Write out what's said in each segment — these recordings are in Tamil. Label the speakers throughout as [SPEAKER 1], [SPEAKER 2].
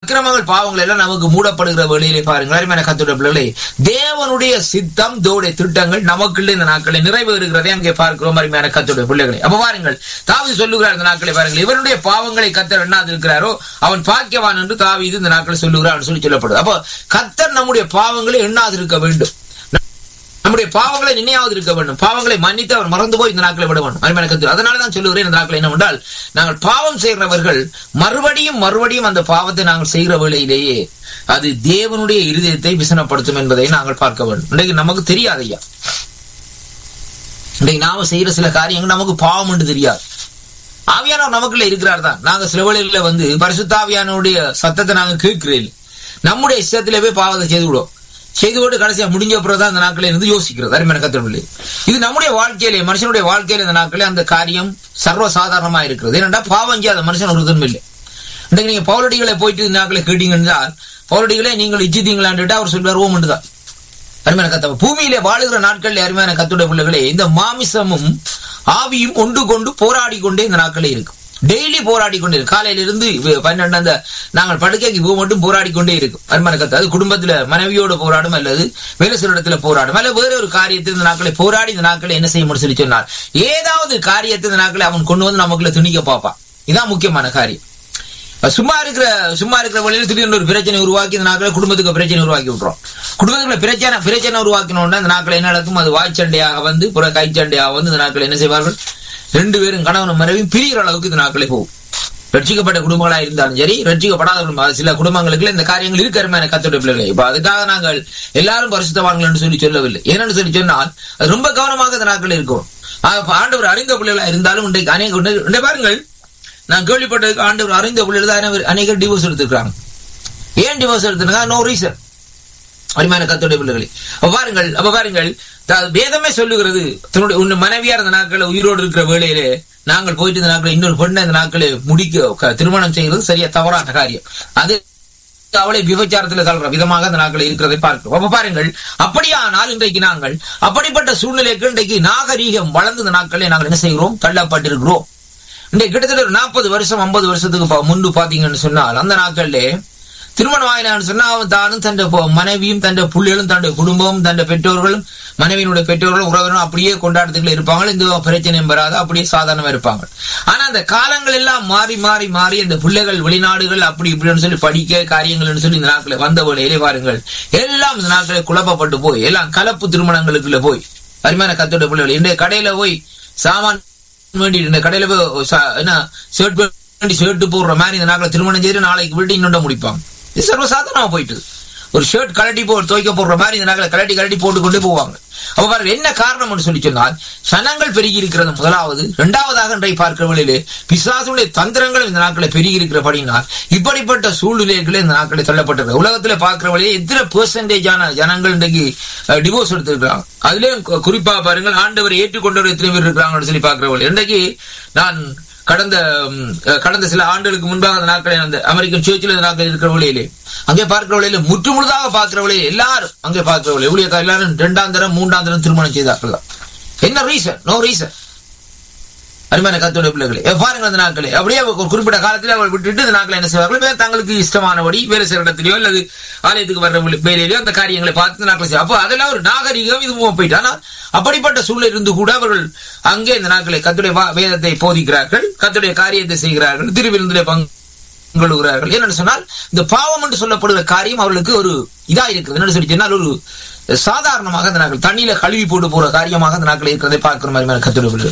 [SPEAKER 1] அக்கிரமங்கள் பாவங்கள் எல்லாம் நமக்கு மூடப்படுகிற வேளையிலே பாருங்கள் அருமையான கத்துடைய பிள்ளைகளே தேவனுடைய சித்தம் தேவனுடைய திட்டங்கள் நமக்குள்ள இந்த நாட்களை நிறைவேறுகிறதை அங்கே பார்க்கிறோம் அருமையான கத்துடைய பிள்ளைகளை அப்ப பாருங்கள் தாவி சொல்லுகிறார் இந்த நாட்களை பாருங்கள் இவருடைய பாவங்களை கத்தர் எண்ணாது இருக்கிறாரோ அவன் பாக்கியவான் என்று தாவீது இந்த நாட்களை சொல்லுகிறார் சொல்லி சொல்லப்படுது அப்போ கத்தர் நம்முடைய பாவங்களை எண்ணாது இருக்க வேண்டும் நம்முடைய பாவங்களை நினையாவது இருக்க வேண்டும் பாவங்களை மன்னித்து அவர் மறந்து போய் இந்த நாட்களை விட வேண்டும் அருமையான கருத்து அதனால தான் சொல்லுகிறேன் இந்த நாட்கள் என்னவென்றால் நாங்கள் பாவம் செய்கிறவர்கள் மறுபடியும் மறுபடியும் அந்த பாவத்தை நாங்கள் செய்கிற வேளையிலேயே அது தேவனுடைய இருதயத்தை விசனப்படுத்தும் என்பதை நாங்கள் பார்க்க வேண்டும் இன்றைக்கு நமக்கு தெரியாது ஐயா இன்றைக்கு நாம செய்யற சில காரியங்கள் நமக்கு பாவம் என்று தெரியாது ஆவியானவர் நமக்குள்ள இருக்கிறார் தான் நாங்க சில வேளைகளில் வந்து பரிசுத்தாவியானுடைய சத்தத்தை நாங்க கேட்கிறேன் நம்முடைய இஷ்டத்திலே போய் பாவத்தை செய்து விடுவோம் செய்து விட்டு கடைசியா முடிஞ்ச அப்புறம் தான் அந்த நாட்களை இருந்து யோசிக்கிறது அருமையான கத்திரவில்லை இது நம்முடைய வாழ்க்கையிலே மனுஷனுடைய வாழ்க்கையில இந்த நாட்களே அந்த காரியம் சர்வ சாதாரணமா இருக்கிறது ஏனென்றா பாவம் செய்யாத மனுஷன் ஒரு இதுவும் இல்லை இன்றைக்கு நீங்க பௌரடிகளை போயிட்டு இந்த நாட்களை கேட்டீங்கன்னா பௌரடிகளை நீங்கள் இச்சித்தீங்களான்ட்டு அவர் சொல்வார் ஓம் தான் அருமையான கத்த பூமியிலே வாழுகிற நாட்களில் அருமையான கத்துடைய பிள்ளைகளே இந்த மாமிசமும் ஆவியும் ஒன்று கொண்டு போராடி கொண்டே இந்த நாட்களே இருக்கும் டெய்லி போராடி கொண்டே இருக்கும் காலையில இருந்து பன்னெண்டு அந்த நாங்கள் படுக்கைக்கு போக மட்டும் போராடி கொண்டே இருக்கும் அருமையான கத்து அது குடும்பத்துல மனைவியோட போராடும் அல்லது வேலை சில இடத்துல போராடும் அல்ல வேற ஒரு காரியத்தில் இந்த நாட்களை போராடி இந்த நாட்களை என்ன செய்ய முடியும் சொல்லி சொன்னார் ஏதாவது காரியத்தை இந்த நாட்களை அவன் கொண்டு வந்து நமக்குள்ள துணிக்க பார்ப்பான் இதான் முக்கியமான காரியம் சும்மா இருக்கிற சும்மா இருக்கிற வழியில திடீர்னு ஒரு பிரச்சனை உருவாக்கி இந்த நாட்களை குடும்பத்துக்கு பிரச்சனை உருவாக்கி விட்டுறோம் குடும்பத்துக்குள்ள பிரச்சனை பிரச்சனை உருவாக்கணும்னா இந்த நாட்கள் என்ன நடக்கும் அது வாய்ச்சண்டையாக வந்து புற கைச்சண்டையாக வந்து இந்த நாட்கள் என்ன செய்வார்கள் ரெண்டு பேரும் கணவன் மனைவியும் பிரிகிற அளவுக்கு இந்த நாட்களே போகும் ரட்சிக்கப்பட்ட குடும்பங்களா இருந்தாலும் சரி ரட்சிக்கப்படாத குடும்பம் சில குடும்பங்களுக்கு இந்த காரியங்கள் இருக்கிற கத்துடைய பிள்ளைகளை இப்ப அதுக்காக நாங்கள் எல்லாரும் பரிசுத்தவான்கள் என்று சொல்லி சொல்லவில்லை ஏன்னு சொல்லி சொன்னால் அது ரொம்ப கவனமாக இந்த நாட்கள் இருக்கும் ஆண்டவர் அறிந்த பிள்ளைகளா இருந்தாலும் இன்றைக்கு அநேக பாருங்கள் நான் கேள்விப்பட்டதுக்கு ஆண்டவர் அறிந்த பிள்ளைகள் தான் அநேகர் டிவோர்ஸ் எடுத்துக்கிறாங்க ஏன் டிவோர்ஸ் எடுத்துருங்க நோ ரீசன் அருமையான கத்தோடைய பிள்ளைகளை அப்ப பாருங்கள் அப்ப பாருங்கள் வேதமே சொல்லுகிறது தன்னுடைய உன் மனைவியா இருந்த நாட்களை உயிரோடு இருக்கிற வேளையிலே நாங்கள் போயிட்டு இந்த நாட்களை இன்னொரு பெண்ணை இந்த நாட்களை முடிக்க திருமணம் செய்கிறது சரியா தவறான காரியம் அது அவளை விபச்சாரத்தில் தள்ளுற விதமாக அந்த நாட்கள் இருக்கிறதை பார்க்கிறோம் அப்ப பாருங்கள் அப்படியானால் இன்றைக்கு நாங்கள் அப்படிப்பட்ட சூழ்நிலைக்கு இன்றைக்கு நாகரீகம் வளர்ந்த நாட்களை நாங்கள் என்ன செய்கிறோம் தள்ளப்பட்டிருக்கிறோம் இன்றைக்கு கிட்டத்தட்ட ஒரு நாற்பது வருஷம் ஐம்பது வருஷத்துக்கு முன்பு பாத்தீங்கன்னு சொன்னால் அந்த நாட்கள்ல திருமணம் ஆயினான்னு சொன்னா அவன் தானும் தன் மனைவியும் தன் பிள்ளைகளும் தன்னுடைய குடும்பமும் தன் பெற்றோர்களும் மனைவியினுடைய பெற்றோர்களும் உறவினரும் அப்படியே கொண்டாட்டத்துக்குள்ள இருப்பாங்க இந்த பிரச்சனையும் வராது அப்படியே சாதாரணமா இருப்பாங்க ஆனா அந்த காலங்கள் எல்லாம் மாறி மாறி மாறி இந்த பிள்ளைகள் வெளிநாடுகள் அப்படி இப்படின்னு சொல்லி படிக்க காரியங்கள்னு சொல்லி இந்த நாட்களை வந்த வேலையிலே பாருங்கள் எல்லாம் இந்த நாட்களை குழப்பப்பட்டு போய் எல்லாம் கலப்பு திருமணங்களுக்குள்ள போய் அருமையான கத்தோட பிள்ளைகள் இன்றைய கடையில போய் சாமான் வேண்டி இந்த கடையில போய் என்ன ஷர்ட் வேண்டி ஷர்ட் போடுற மாதிரி இந்த நாட்களை திருமணம் செய்து நாளைக்கு விட்டு இன்னொன்று முடிப்பாங்க இது சர்வசாதாரணமா போயிட்டு ஒரு ஷர்ட் கலட்டி போ துவைக்க போடுற மாதிரி இந்த நாட்களை கலட்டி கலட்டி போட்டு கொண்டு போவாங்க அப்ப பாருங்க என்ன காரணம் சொல்லி சொன்னால் சனங்கள் பெருகி இருக்கிறது முதலாவது இரண்டாவதாக இன்றை பார்க்கிற வழியிலே பிசாசுடைய தந்திரங்கள் இந்த நாட்களை பெருகி இருக்கிறபடினால் இப்படிப்பட்ட சூழ்நிலைகளே இந்த நாட்களை தள்ளப்பட்டிருக்கு உலகத்துல பார்க்கிற வழியே எத்தனை பெர்சன்டேஜான ஜனங்கள் இன்றைக்கு டிவோர்ஸ் எடுத்திருக்கிறாங்க அதுலயும் குறிப்பா பாருங்கள் ஆண்டவர் ஏற்றுக்கொண்டவர் எத்தனை பேர் இருக்கிறாங்கன்னு சொல்லி பார்க்கிற வழி இன்றைக்கு நான் கடந்த கடந்த சில ஆண்டுகளுக்கு முன்பாக அந்த நாட்களில் அந்த அமெரிக்கன் சர்ச்சில் இந்த நாட்கள் இருக்கிற வழியிலே அங்கே பார்க்கிற வழியில முற்று முழுதாக பார்க்கிற வழியில் எல்லாரும் அங்கே பார்க்கிற வழி ஊழியக்கார எல்லாரும் இரண்டாம் தரம் மூன்றாம் தரம் திருமணம் செய்தார்கள் என்ன ரீசன் நோ ரீசன் அருமையான கத்தோட பிள்ளைகளே பாருங்க அந்த நாட்களே அப்படியே ஒரு குறிப்பிட்ட காலத்தில் அவள் விட்டுட்டு இந்த நாட்களை என்ன செய்வார்கள் வேறு தங்களுக்கு இஷ்டமானபடி வேறு சில இடத்துலயோ அல்லது ஆலயத்துக்கு வர்ற வேலையிலயோ அந்த காரியங்களை பார்த்து இந்த நாட்களை செய்யும் அப்போ அதெல்லாம் ஒரு நாகரிகம் இது போயிட்டு ஆனால் அப்படிப்பட்ட சூழ்நிலை இருந்து கூட அவர்கள் அங்கே இந்த நாட்களை கத்துடைய வேதத்தை போதிக்கிறார்கள் கத்துடைய காரியத்தை செய்கிறார்கள் திருவிருந்திலே பங்குகிறார்கள் என்னன்னு சொன்னால் இந்த பாவம் என்று சொல்லப்படுகிற காரியம் அவர்களுக்கு ஒரு இதா இருக்குது என்னன்னு சொல்லி சொன்னால் ஒரு சாதாரணமாக அந்த நாட்கள் தண்ணியில கழுவி போட்டு போற காரியமாக அந்த நாட்கள் இருக்கிறதை பார்க்கிற மாதிரி கத்துடைய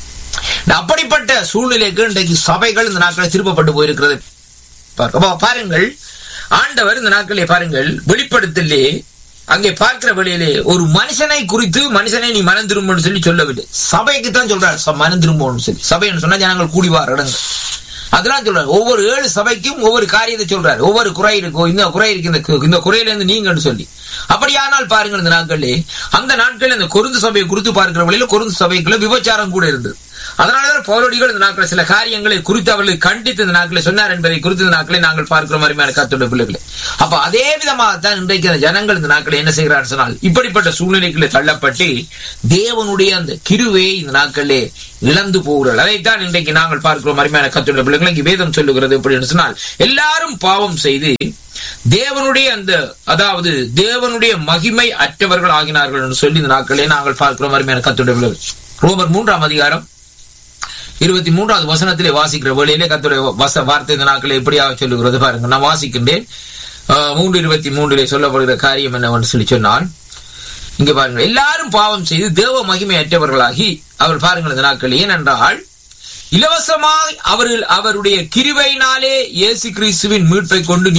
[SPEAKER 1] அப்படிப்பட்ட சூழ்நிலைக்கு இன்றைக்கு சபைகள் இந்த நாட்களை திருப்பப்பட்டு போயிருக்கிறது பாருங்கள் ஆண்டவர் இந்த நாட்களை பாருங்கள் வெளிப்படுத்தலே அங்கே பார்க்கிற வழியிலே ஒரு மனுஷனை குறித்து மனுஷனை நீ மனம் திரும்பணும்னு சொல்லி சொல்லவில்லை சபைக்கு தான் சொல்றாரு மனம் திரும்பணும்னு சொல்லி சபைன்னு சொன்னா ஜனங்கள் கூடி வார இடங்கள் அதெல்லாம் சொல்றாரு ஒவ்வொரு ஏழு சபைக்கும் ஒவ்வொரு காரியத்தை சொல்றாரு ஒவ்வொரு குறை இருக்கும் இந்த குறை இருக்கு இந்த இந்த குறையில இருந்து நீங்கன்னு சொல்லி அப்படியானால் பாருங்கள் இந்த நாட்களே அந்த நாட்கள் இந்த கொருந்து சபையை குறித்து பார்க்கிற வழியில கொருந்து சபைக்குள்ள விபச்சாரம் கூட இருந்தது அதனாலதான் பௌரடிகள் இந்த நாட்களில் சில காரியங்களை குறித்து அவர்களை கண்டித்து இந்த நாட்களை சொன்னார் என்பதை குறித்து இந்த நாட்களை நாங்கள் பார்க்கிறோம் அருமையான கத்துடைய பிள்ளைகளை அப்ப அதே விதமாகத்தான் இன்றைக்கு அந்த ஜனங்கள் இந்த நாட்களை என்ன செய்கிறார் சொன்னால் இப்படிப்பட்ட சூழ்நிலைகளை தள்ளப்பட்டு தேவனுடைய அந்த கிருவை இந்த நாட்களே இழந்து போகிறார்கள் அதைத்தான் இன்றைக்கு நாங்கள் பார்க்கிறோம் அருமையான கத்துடைய பிள்ளைகளுக்கு வேதம் சொல்லுகிறது எப்படின்னு சொன்னால் எல்லாரும் பாவம் செய்து தேவனுடைய அந்த அதாவது தேவனுடைய மகிமை அற்றவர்கள் ஆகினார்கள் என்று சொல்லி இந்த நாட்களே நாங்கள் பார்க்கிறோம் அருமையான கத்துடைய பிள்ளைகள் ரோமர் மூன்றாம் அதிகாரம் இருபத்தி மூன்றாவது வசனத்திலே வாசிக்கிற வேளையிலே கத்துடைய வச வார்த்தை இந்த நாட்களை எப்படியாக சொல்லுகிறது பாருங்க நான் வாசிக்கின்றேன் மூன்று இருபத்தி மூன்றிலே சொல்லப்படுகிற காரியம் என்னவென்று சொல்லி சொன்னால் இங்க பாருங்கள் எல்லாரும் பாவம் செய்து தேவ மகிமை அற்றவர்களாகி அவர் பாருங்கள் இந்த நாட்கள் ஏனென்றால் இலவசமாய் அவர்கள் அவருடைய கிருவையினாலே இயேசு கிறிஸ்துவின் மீட்பை கொண்டு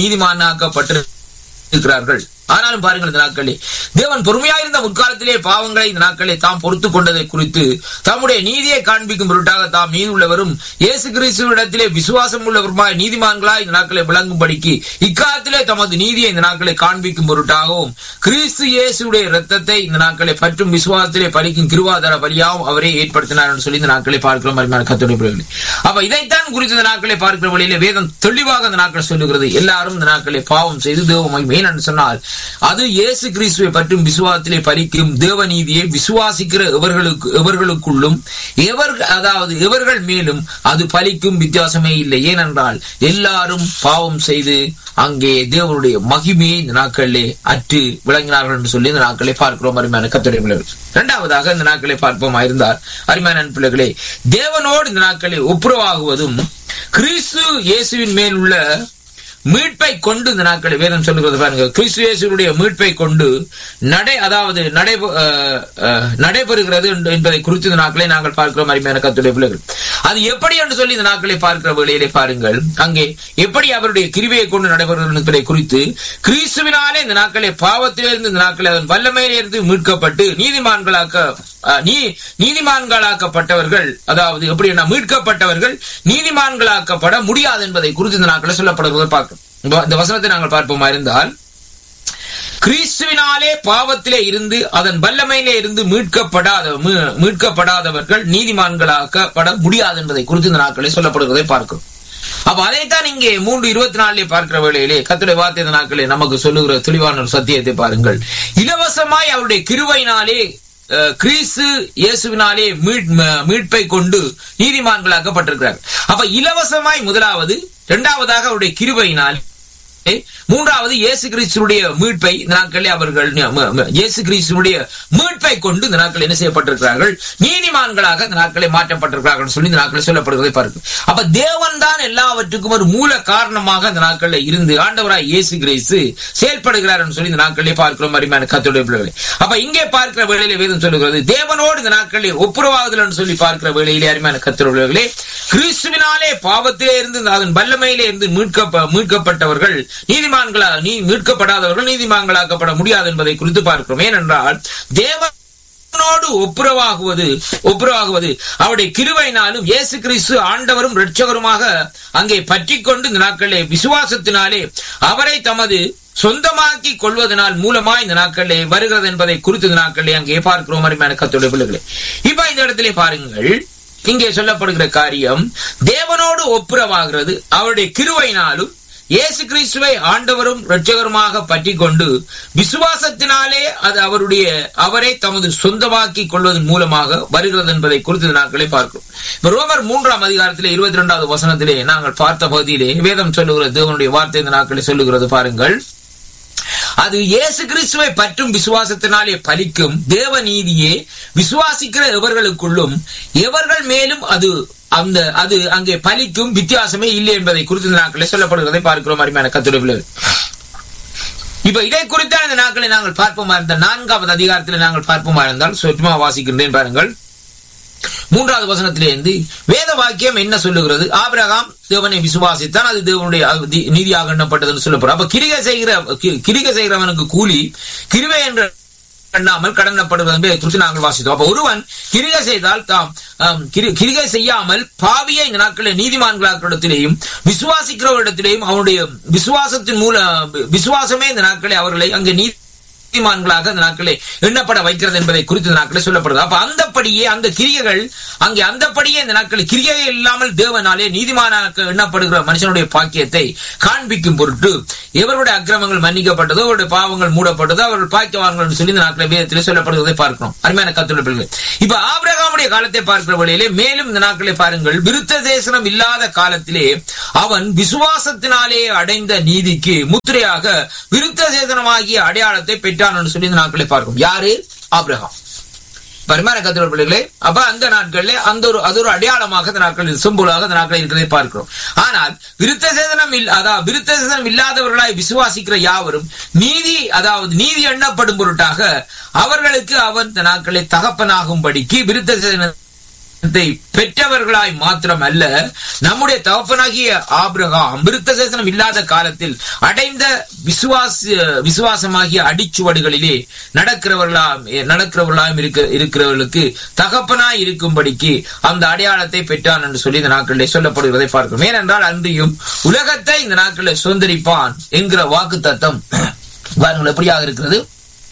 [SPEAKER 1] நீதிமானாக்கப்பட்டிருக்கிறார்கள் ஆனாலும் பாருங்கள் இந்த நாட்களே தேவன் பொறுமையாயிருந்த முற்காலத்திலே பாவங்களை இந்த நாட்களை தாம் பொறுத்து கொண்டதை குறித்து தம்முடைய நீதியை காண்பிக்கும் பொருட்டாக தாம் நீதி உள்ளவரும் இயேசு கிறிஸ்துவிடத்திலே விசுவாசம் உள்ளவருமாய் நீதிமான்களாய் இந்த நாட்களை விளங்கும்படிக்கு இக்காலத்திலே தமது நீதியை இந்த நாட்களை காண்பிக்கும் பொருட்டாகவும் கிறிஸ்து இயேசுடைய ரத்தத்தை இந்த நாட்களை பற்றும் விசுவாசத்திலே பலிக்கும் கிருவாதார பலியாகவும் அவரே ஏற்படுத்தினார் என்று சொல்லி இந்த நாட்களை பார்க்கிறோம் அருமையான கத்துடைய பிள்ளைகளே அப்ப இதைத்தான் குறித்து இந்த நாட்களை பார்க்கிற வழியிலே வேதம் தெளிவாக இந்த நாட்கள் சொல்லுகிறது எல்லாரும் இந்த நாட்களை பாவம் செய்து தேவ மகிமை என்று சொன்னால் அது இயேசு கிறிஸ்துவை பற்றும் விசுவாசத்திலே பலிக்கும் தேவநீதியை விசுவாசிக்கிற எவர்களுக்கு எவர்களுக்குள்ளும் எவர் அதாவது எவர்கள் மேலும் அது பலிக்கும் வித்தியாசமே இல்லை ஏனென்றால் எல்லாரும் பாவம் செய்து அங்கே தேவனுடைய மகிமையை இந்த நாட்களிலே அற்று விளங்கினார்கள் என்று சொல்லி இந்த நாட்களை பார்க்கிறோம் அருமையான கத்துடைய பிள்ளைகள் இரண்டாவதாக இந்த நாட்களை பார்ப்போமா இருந்தார் அருமையான பிள்ளைகளே தேவனோடு இந்த நாட்களை ஒப்புரவாகுவதும் கிறிஸ்து இயேசுவின் மேல் உள்ள மீட்பை கொண்டு இந்த நாட்களை வேதம் சொல்லுகிறது பாருங்க கிறிஸ்து இயேசுடைய மீட்பை கொண்டு நடை அதாவது நடை நடைபெறுகிறது என்பதை குறித்து இந்த நாட்களை நாங்கள் பார்க்கிறோம் அருமையான கத்துடைய பிள்ளைகள் அது எப்படி என்று சொல்லி இந்த நாட்களை பார்க்கிற வேளையிலே பாருங்கள் அங்கே எப்படி அவருடைய கிருவியை கொண்டு நடைபெறுகிறது என்பதை குறித்து கிறிஸ்துவினாலே இந்த நாட்களை பாவத்திலிருந்து இந்த நாட்களை அதன் வல்லமையிலிருந்து மீட்கப்பட்டு நீதிமான்களாக்க நீ நீதிமான்களாக்கப்பட்டவர்கள் அதாவது எப்படி மீட்கப்பட்டவர்கள் நீதிமான்களாக்கப்பட முடியாது என்பதை குறித்து இந்த நாட்களை சொல்லப்படுவதை பார்க்கிறோம் இந்த வசனத்தை நாங்கள் பார்ப்போமா இருந்தால் கிறிஸ்துவினாலே பாவத்திலே இருந்து அதன் வல்லமையிலே இருந்து மீட்கப்படாத மீட்கப்படாதவர்கள் நீதிமான்களாக்கப்பட முடியாது என்பதை குறித்து இந்த நாட்களை சொல்லப்படுவதை பார்க்கிறோம் அப்ப அதைத்தான் இங்கே மூன்று இருபத்தி நாலுல பார்க்கிற வேளையிலே கத்துடைய வார்த்தை இந்த நாட்களே நமக்கு சொல்லுகிற தெளிவான ஒரு சத்தியத்தை பாருங்கள் இலவசமாய் அவருடைய கிருவையினாலே கிறிஸ்து இயேசுவினாலே மீட்பை கொண்டு நீதிமான்களாக்கப்பட்டிருக்கிறார் அப்ப இலவசமாய் முதலாவது இரண்டாவதாக அவருடைய கிருபையினால் மூன்றாவது இயேசு கிறிஸ்துடைய மீட்பை இந்த நாட்களில் அவர்கள் இயேசு கிறிஸ்துடைய மீட்பை கொண்டு இந்த நாட்கள் என்ன செய்யப்பட்டிருக்கிறார்கள் நீதிமான்களாக இந்த நாட்களை மாற்றப்பட்டிருக்கிறார்கள் சொல்லி இந்த நாட்களை சொல்லப்படுவதை பார்க்கும் அப்ப தேவன் தான் எல்லாவற்றுக்கும் ஒரு மூல காரணமாக இந்த நாட்களில் இருந்து ஆண்டவராய் இயேசு கிறிஸ்து செயல்படுகிறார் சொல்லி இந்த நாட்களிலே பார்க்கிறோம் அருமையான கத்துடைய பிள்ளைகளை அப்ப இங்கே பார்க்கிற வேளையிலே வேதம் சொல்லுகிறது தேவனோடு இந்த நாட்களில் ஒப்புரவாகுதல் என்று சொல்லி பார்க்கிற வேளையிலே அருமையான கத்துடைய கிறிஸ்துவினாலே பாவத்திலே இருந்து அதன் வல்லமையிலே இருந்து மீட்க மீட்கப்பட்டவர்கள் நீதிமான்களா நீ மீட்கப்படாதவர்கள் நீதிமான்களாக்கப்பட முடியாது என்பதை குறித்து பார்க்கிறோம் ஏனென்றால் தேவ தேவனோடு ஒப்புரவாகுவது ஒப்புரவாகுவது அவருடைய கிருவையினாலும் இயேசு கிறிஸ்து ஆண்டவரும் இரட்சகருமாக அங்கே பற்றி கொண்டு இந்த நாட்களிலே விசுவாசத்தினாலே அவரை தமது சொந்தமாக்கி கொள்வதனால் மூலமா இந்த நாட்களிலே வருகிறது என்பதை குறித்து இந்த நாட்களிலே அங்கே பார்க்கிறோம் அருமையான கத்துடைய பிள்ளைகளே இப்ப இந்த இடத்திலே பாருங்கள் இங்கே சொல்லப்படுகிற காரியம் தேவனோடு ஒப்புரவாகிறது அவருடைய கிருவையினாலும் இயேசு கிறிஸ்துவை ஆண்டவரும் இரட்சகருமாக பற்றி கொண்டு விசுவாசத்தினாலே அது அவருடைய அவரை தமது சொந்தமாக்கி கொள்வதன் மூலமாக வருகிறது என்பதை குறித்து நாட்களை பார்க்கிறோம் இப்ப ரோமர் மூன்றாம் அதிகாரத்திலே இருபத்தி இரண்டாவது வசனத்திலே நாங்கள் பார்த்த பகுதியிலே வேதம் சொல்லுகிற தேவனுடைய வார்த்தை இந்த நாட்களை சொல்லுகிறது பாருங்கள் அது இயேசு கிறிஸ்துவை பற்றும் விசுவாசத்தினாலே பலிக்கும் தேவ நீதியே விசுவாசிக்கிற எவர்களுக்குள்ளும் எவர்கள் மேலும் அது அந்த அது அங்கே பலிக்கும் வித்தியாசமே இல்லை என்பதை குறித்து இந்த நாட்களை சொல்லப்படுகிறதை பார்க்கிறோம் அருமையான கத்துடைய இப்ப இதை குறித்த இந்த நாட்களை நாங்கள் பார்ப்போமா இருந்தால் நான்காவது அதிகாரத்தில் நாங்கள் பார்ப்போமா இருந்தால் சுற்றுமா வாசிக்கின்றேன் பாருங்கள் மூன்றாவது வசனத்திலிருந்து வேத வாக்கியம் என்ன சொல்லுகிறது ஆபிரகாம் தேவனை விசுவாசித்தான் அது தேவனுடைய நீதியாக எண்ணப்பட்டதுன்னு சொல்லப்படும் அப்ப கிரிகை செய்கிற கிரிகை செய்கிறவனுக்கு கூலி கிருவை என்ற எண்ணாமல் கடனப்படுவது என்பதை குறித்து நாங்கள் வாசித்தோம் அப்ப ஒருவன் கிரிகை செய்தால் தாம் கிரிகை செய்யாமல் பாவியை இந்த நாட்களில் நீதிமான்களிடத்திலேயும் விசுவாசிக்கிறவரிடத்திலேயும் அவனுடைய விசுவாசத்தின் மூல விசுவாசமே இந்த நாட்களை அவர்களை அங்கே நீதி நீதிமான்களாக அந்த நாட்களே எண்ணப்பட வைக்கிறது என்பதை குறித்து இந்த நாட்களே சொல்லப்படுது அப்ப அந்தப்படியே அந்த கிரியைகள் அங்கே அந்தப்படியே இந்த நாட்களில் கிரியை இல்லாமல் தேவனாலே நீதிமானாக எண்ணப்படுகிற மனுஷனுடைய பாக்கியத்தை காண்பிக்கும் பொருட்டு எவருடைய அக்கிரமங்கள் மன்னிக்கப்பட்டதோ அவருடைய பாவங்கள் மூடப்பட்டதோ அவர்கள் பாக்கியவான்கள் என்று சொல்லி இந்த நாட்களை வேதத்திலே சொல்லப்படுவதை பார்க்கிறோம் அருமையான கத்துள்ள பிள்ளைகள் இப்ப ஆபிரகாமுடைய காலத்தை பார்க்கிற வழியிலே மேலும் இந்த நாட்களை பாருங்கள் விருத்த தேசனம் இல்லாத காலத்திலே அவன் விசுவாசத்தினாலே அடைந்த நீதிக்கு முத்திரையாக விருத்த சேதனமாகிய அடையாளத்தை பெற்றான் என்று சொல்லி இந்த நாட்களை பார்க்கும் யாரு ஆபிரகாம் பரிமாற கத்திர பிள்ளைகளே அப்ப அந்த நாட்களிலே அந்த ஒரு அது ஒரு அடையாளமாக அந்த நாட்களில் சிம்புலாக அந்த நாட்களில் இருக்கிறதை பார்க்கிறோம் ஆனால் விருத்த சேதனம் இல் அதாவது விருத்த சேதனம் இல்லாதவர்களாய் விசுவாசிக்கிற யாவரும் நீதி அதாவது நீதி எண்ணப்படும் பொருட்டாக அவர்களுக்கு அவன் இந்த நாட்களை தகப்பனாகும்படிக்கு விருத்த சேதன பெற்றவர்களாய் மாத்திரம் அல்ல நம்முடைய தகப்பனாகிய ஆபிரகாம் விருத்த சேசனம் இல்லாத காலத்தில் அடைந்த விசுவாச விசுவாசமாகிய அடிச்சுவடுகளிலே நடக்கிறவர்களாம் நடக்கிறவர்களாம் இருக்க இருக்கிறவர்களுக்கு தகப்பனாய் இருக்கும்படிக்கு அந்த அடையாளத்தை பெற்றான் என்று சொல்லி இந்த நாட்களிலே சொல்லப்படுவதை பார்க்கிறோம் ஏனென்றால் அன்றியும் உலகத்தை இந்த நாட்களில் சுதந்திரிப்பான் என்கிற வாக்கு தத்தம் எப்படியாக இருக்கிறது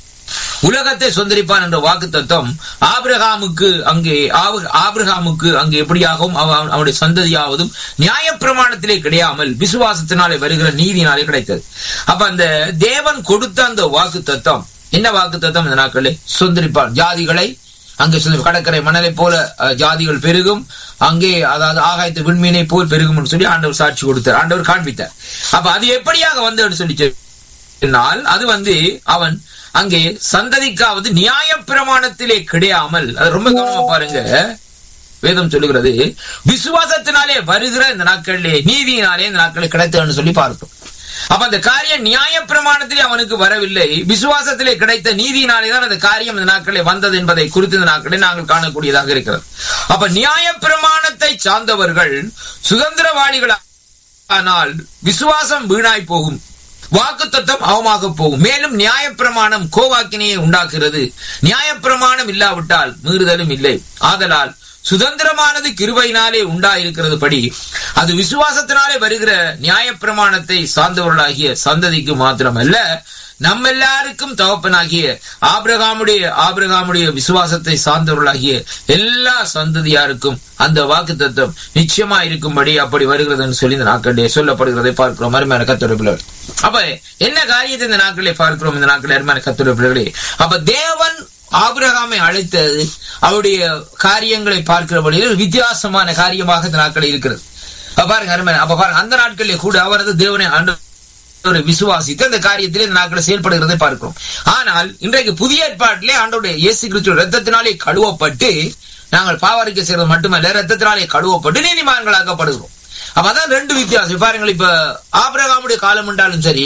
[SPEAKER 1] உலகத்தை சொந்தரிப்பான் என்ற வாக்கு தத்துவம் ஆபிரகாமுக்கு அங்கே ஆபிரகாமுக்கு அங்கே எப்படியாகவும் அவனுடைய சந்ததியாவதும் நியாயப்பிரமாணத்திலே கிடையாமல் விசுவாசத்தினாலே வருகிற நீதினாலே கிடைத்தது அப்ப அந்த தேவன் கொடுத்த அந்த வாக்கு தத்துவம் என்ன வாக்கு தத்துவம் இந்த நாட்களே சொந்தரிப்பான் ஜாதிகளை அங்கே சொல்லி கடற்கரை மணலை போல ஜாதிகள் பெருகும் அங்கே அதாவது ஆகாயத்து விண்மீனை போல் பெருகும் சொல்லி ஆண்டவர் சாட்சி கொடுத்தார் ஆண்டவர் காண்பித்தார் அப்ப அது எப்படியாக வந்து சொல்லி சொன்னால் அது வந்து அவன் அங்கே சந்ததிக்காவது நியாய பிரமாணத்திலே கிடையாமல் அது ரொம்ப கவனமா பாருங்க வேதம் சொல்லுகிறது விசுவாசத்தினாலே வருகிற இந்த நாட்களிலே நீதியினாலே இந்த நாட்களில் கிடைத்தன்னு சொல்லி பார்க்கும் அப்ப அந்த காரியம் நியாய பிரமாணத்திலே அவனுக்கு வரவில்லை விசுவாசத்திலே கிடைத்த நீதியினாலே தான் அந்த காரியம் இந்த நாட்களே வந்தது என்பதை குறித்து இந்த நாட்களில் நாங்கள் காணக்கூடியதாக இருக்கிறது அப்ப நியாய பிரமாணத்தை சார்ந்தவர்கள் சுதந்திரவாளிகள் ஆனால் விசுவாசம் வீணாய் போகும் வாக்கு தத்துவம் அவமாக போகும் மேலும் நியாயப்பிரமாணம் கோவாக்கினையை உண்டாக்குகிறது நியாயப்பிரமாணம் இல்லாவிட்டால் மீறுதலும் இல்லை ஆதலால் சுதந்திரமானது கிருபையினாலே உண்டாயிருக்கிறது படி அது விசுவாசத்தினாலே வருகிற நியாயப்பிரமாணத்தை சார்ந்தவர்களாகிய சந்ததிக்கு மாத்திரமல்ல நம்ம எல்லாருக்கும் தகப்பனாகிய ஆபிரகாமுடைய ஆபிரகாமுடைய விசுவாசத்தை சார்ந்தவர்களாகிய எல்லா சந்ததியாருக்கும் அந்த வாக்கு தத்துவம் நிச்சயமா இருக்கும்படி அப்படி வருகிறதுன்னு சொல்லி இந்த நாட்களிலே சொல்லப்படுகிறதை பார்க்கிறோம் அருமையான கத்துரை பிள்ளைகள் அப்ப என்ன காரியத்தை இந்த நாட்களிலே பார்க்கிறோம் இந்த நாட்களில் அருமையான கத்துரை பிள்ளைகளே அப்ப தேவன் ஆபிரகாமை அழைத்தது அவருடைய காரியங்களை பார்க்கிற வழியில் வித்தியாசமான காரியமாக இந்த நாட்களில் இருக்கிறது பாருங்க அருமையான அப்ப பாருங்க அந்த நாட்களிலே கூட அவரது தேவனை ஆண்டு ஒரு விசுவாசித்து அந்த காரியத்திலே இந்த நாட்களை செயல்படுகிறதை பார்க்கிறோம் ஆனால் இன்றைக்கு புதிய ஏற்பாட்டிலே ஆண்டோடைய இயேசு கிறிஸ்துவ ரத்தத்தினாலே கழுவப்பட்டு நாங்கள் பாவரிக்கை செய்வது மட்டுமல்ல ரத்தத்தினாலே கழுவப்பட்டு நீதிமான்களாக்கப்படுகிறோம் அப்பதான் ரெண்டு வித்தியாசம் பாருங்கள் இப்ப ஆபிரகாமுடைய காலம் என்றாலும் சரி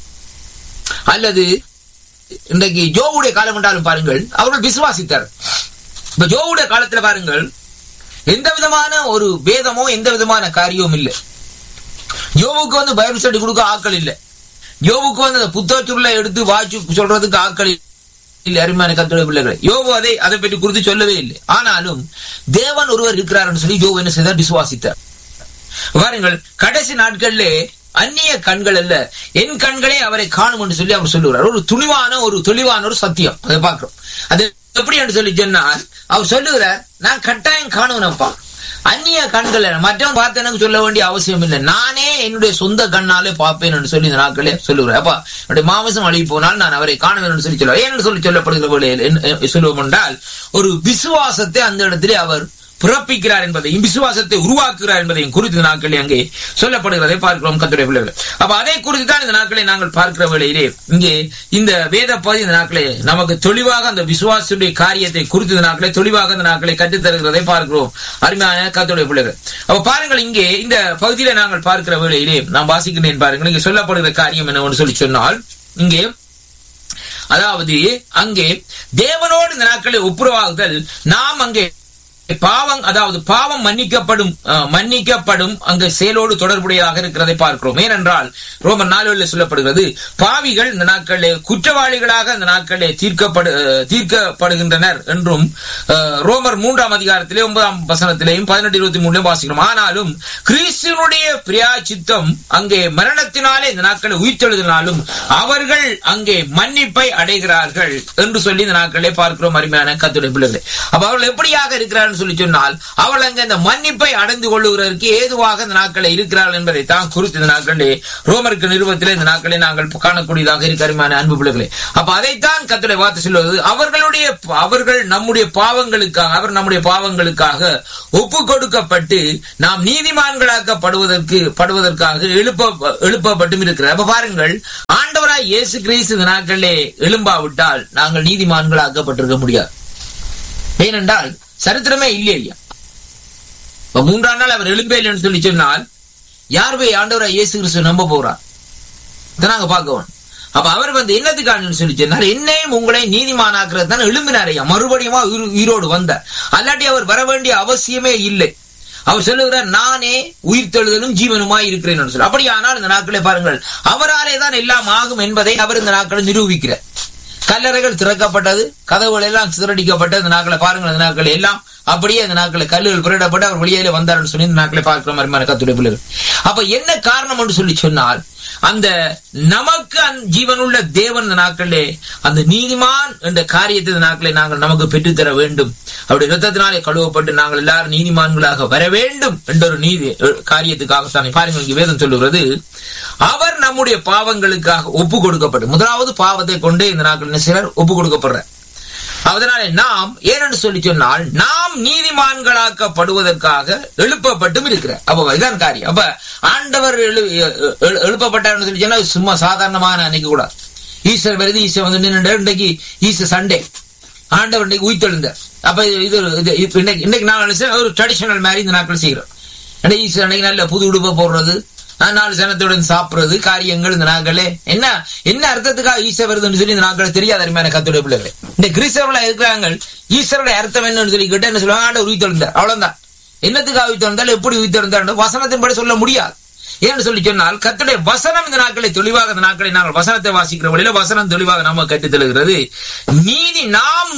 [SPEAKER 1] அல்லது இன்றைக்கு ஜோவுடைய காலம் என்றாலும் பாருங்கள் அவர்கள் விசுவாசித்தார் இப்ப ஜோவுடைய காலத்துல பாருங்கள் எந்த விதமான ஒரு வேதமோ எந்த விதமான காரியமும் இல்லை யோவுக்கு வந்து பைபிள் ஸ்டடி கொடுக்க ஆட்கள் இல்லை யோவுக்கு வந்து அந்த புத்தகத்துள்ள எடுத்து வாய்ச்சு சொல்றதுக்கு ஆட்கள் இல்லை அருமையான கத்துடைய பிள்ளைகளை யோவு அதை அதை பற்றி குறித்து சொல்லவே இல்லை ஆனாலும் தேவன் ஒருவர் இருக்கிறார் சொல்லி யோவு என்ன செய்தார் விசுவாசித்தார் பாருங்கள் கடைசி நாட்களிலே அந்நிய கண்கள் அல்ல என் கண்களே அவரை காணும் என்று சொல்லி அவர் சொல்லுகிறார் ஒரு துணிவான ஒரு தெளிவான ஒரு சத்தியம் அதை பார்க்கிறோம் அது எப்படி என்று சொல்லி சொன்னால் அவர் சொல்லுகிறார் நான் கட்டாயம் காணுவனப்பா அந்நிய கண்கள் மற்றவன் பார்த்து எனக்கு சொல்ல வேண்டிய அவசியம் இல்லை நானே என்னுடைய சொந்த கண்ணாலே பார்ப்பேன் என்று சொல்லி இந்த நாட்களே சொல்லுகிறேன் அப்பா என்னுடைய மாமசம் அழகி போனால் நான் அவரை காணுவேன் என்று சொல்லி சொல்லுவேன் ஏன்னு சொல்லி சொல்லப்படுகிற சொல்லுவோம் என்றால் ஒரு விசுவாசத்தை அந்த இடத்திலே அவர் பிறப்பிக்கிறார் என்பதையும் விசுவாசத்தை உருவாக்குகிறார் என்பதையும் குறித்து நாட்களில் அங்கே சொல்லப்படுகிறதை பார்க்கிறோம் கத்துடைய பிள்ளைகள் அப்ப அதை குறித்து தான் இந்த நாட்களை நாங்கள் பார்க்கிற வேளையிலே இங்கே இந்த வேத பகுதி இந்த நாட்களே நமக்கு தெளிவாக அந்த விசுவாசத்துடைய காரியத்தை குறித்து இந்த நாட்களை தெளிவாக இந்த நாட்களை கற்றுத் தருகிறதை பார்க்கிறோம் அருமையான கத்துடைய பிள்ளைகள் அப்ப பாருங்கள் இங்கே இந்த பகுதியில நாங்கள் பார்க்கிற வேளையிலே நான் வாசிக்கிறேன் பாருங்கள் இங்கே சொல்லப்படுகிற காரியம் என்னவென்று சொல்லி சொன்னால் இங்கே அதாவது அங்கே தேவனோடு இந்த நாட்களை ஒப்புரவாகுதல் நாம் அங்கே பாவம் அதாவது பாவம் மன்னிக்கப்படும் அஹ், மன்னிக்கப்படும் அங்கு செயலோடு தொடர்புடையதாக இருக்கிறதை பார்க்கிறோம் ஏனென்றால் ரோமன் நாலுல சொல்லப்படுகிறது பாவிகள் இந்த நாட்களிலே குற்றவாளிகளாக இந்த நாட்களிலே தீர்க்கப்படு அஹ், தீர்க்கப்படுகின்றனர் என்றும் அஹ், ரோமர் மூன்றாம் அதிகாரத்திலே ஒன்பதாம் வசனத்திலேயும் பதினெட்டு இருபத்தி மூணுலையும் வாசிக்கிறோம் ஆனாலும் கிறிஸ்துவனுடைய பிரியாச்சித்தம் அங்கே மரணத்தினாலே இந்த நாட்களை உயிர்த்தெழுதினாலும் அவர்கள் அங்கே மன்னிப்பை அடைகிறார்கள் என்று சொல்லி இந்த நாட்களே பார்க்கிறோம் அருமையான கத்துடைய பிள்ளைகளை அப்ப அவர்கள் எப்படியாக இருக்கிறார்கள் சொல்லி சொன்னால் அவள் அங்கே இந்த மன்னிப்பை அடைந்து கொள்ளுகிறதற்கு ஏதுவாக இந்த நாட்களை இருக்கிறார்கள் என்பதை தான் குறித்து இந்த நாட்களே ரோமருக்கு நிறுவத்திலே இந்த நாட்களை நாங்கள் காணக்கூடியதாக இருக்க அருமையான அன்பு பிள்ளைகளே அப்ப அதைத்தான் கத்துடைய வார்த்தை சொல்வது அவர்களுடைய அவர்கள் நம்முடைய பாவங்களுக்காக அவர் நம்முடைய பாவங்களுக்காக ஒப்பு கொடுக்கப்பட்டு நாம் நீதிமான்களாக்கப்படுவதற்கு படுவதற்காக எழுப்ப எழுப்பப்பட்டும் இருக்கிறார் அப்ப பாருங்கள் ஆண்டவராய் இயேசு கிறிஸ்து இந்த நாட்களிலே எழும்பாவிட்டால் நாங்கள் நீதிமான்களாக்கப்பட்டிருக்க முடியாது ஏனென்றால் சரித்திரமே இல்லை ஐயா இப்ப மூன்றாம் நாள் அவர் எழும்பே இல்லைன்னு சொல்லி சொன்னால் யார் போய் ஆண்டவராய் இயேசு கிறிஸ்து நம்ப போறார் இதை நாங்க பார்க்கணும் அப்ப அவர் வந்து என்னத்துக்கான்னு சொல்லி சொன்னார் என்னையும் உங்களை நீதிமானாக்குறது தான் எழும்பினார் ஐயா மறுபடியும் உயிர்- உயிரோடு வந்தார் அல்லாட்டி அவர் வர வேண்டிய அவசியமே இல்லை அவர் சொல்லுகிறார் நானே உயிர்த்தெழுதலும் ஜீவனுமாய் இருக்கிறேன் என்று சொல்லி அப்படியானால் இந்த நாட்களை பாருங்கள் அவராலே தான் எல்லாம் ஆகும் என்பதை அவர் இந்த நாட்களை நிரூபிக்கிறார் கல்லறைகள் திறக்கப்பட்டது கதவுகள் எல்லாம் சிதறடிக்கப்பட்டது இந்த நாட்களை பாருங்கள் இந்த நாட்கள் எல்லாம் அப்படியே இந்த நாட்களை கல்லுகள் புரடப்பட்டு அவர் வெளியில வந்தார்னு சொல்லி இந்த நாட்களை பார்க்கிற மாதிரி கத்துடைய பிள்ளைகள் அப்ப என்ன காரணம் என்று சொல்லி சொன்னால் அந்த நமக்கு அந்த ஜீவனுள்ள தேவன் இந்த நாட்களே அந்த நீதிமான் என்ற காரியத்தை இந்த நாட்களை நாங்கள் நமக்கு பெற்றுத்தர வேண்டும் அப்படி இரத்தத்தினாலே கழுவப்பட்டு நாங்கள் எல்லாரும் நீதிமான்களாக வர வேண்டும் என்ற ஒரு நீதி அஹ், காரியத்துக்காகத்தான் பாருங்கள் இங்கே வேதம் சொல்லுகிறது அவர் நம்முடைய பாவங்களுக்காக ஒப்பு கொடுக்கப்பட்டு முதலாவது பாவத்தை கொண்டு இந்த நாட்கள் என்ன செய்றார் ஒப்பு கொடுக்கப்படுற அதனாலே நாம் ஏனென்று சொல்லி சொன்னால் நாம் நீதிமான்களாக்கப்படுவதற்காக எழுப்பப்பட்டும் இருக்கிறார் அப்ப இதான் காரியம் அப்ப ஆண்டவர் எழு- எழு- எழுப்பப்பட்டார்னு சொல்லி சொன்னா சும்மா சாதாரணமான அன்னைக்கு கூட ஈஸ்வர் வருது ஈஸ்வர் வந்து நின்று இன்றைக்கு ஈஸ்வர் சண்டே ஆண்டவர் இன்னைக்கு உயிர்த்தெழுந்தார் அப்ப இது இது ஒரு- இது இப்ப இன்னைக்கு இன்னைக்கு நான் நினைச்சேன் ஒரு ட்ரெடிஷனல் மாதிரி இந்த நாட்கள் செய்கிறோம் அன்னைக்கு ஈஸ்வர் அன்னைக்கு நல்ல புது உடுப்பை போடுறது ஆஹ், நாலு சனத்துடன் சாப்பிடுறது காரியங்கள் இந்த நாட்களே என்ன என்ன அர்த்தத்துக்காக ஈஸ்வர் வருதுன்னு சொல்லி இந்த நாட்கள் தெரியாத அருமையான கத்துடைய பிள்ளைகள் இந்த கிறிஸ்தவர்களா இருக்கிறாங்க ஈஸ்வருடைய அர்த்தம் என்னன்னு சொல்லி கேட்டு என்ன சொல்லுவாங்க ஆண்டவர் உயிர்த்தெழுந்தார் அவ்வளவுதான் என்னத்துக்காக உயிர்த்தெழுந்தால் எப்படி உயிர்த்தெழுந்தார் வசனத்தின்படி சொல்ல முடியாது ஏன்னு சொல்லி சொன்னால் கர்த்தருடைய வசனம் இந்த நாட்களை தெளிவாக இந்த நாட்களை நாங்கள் வசனத்தை வாசிக்கிற வழியில வசனம் தெளிவாக நாம கற்றுத் தருகிறது நீதி நாம்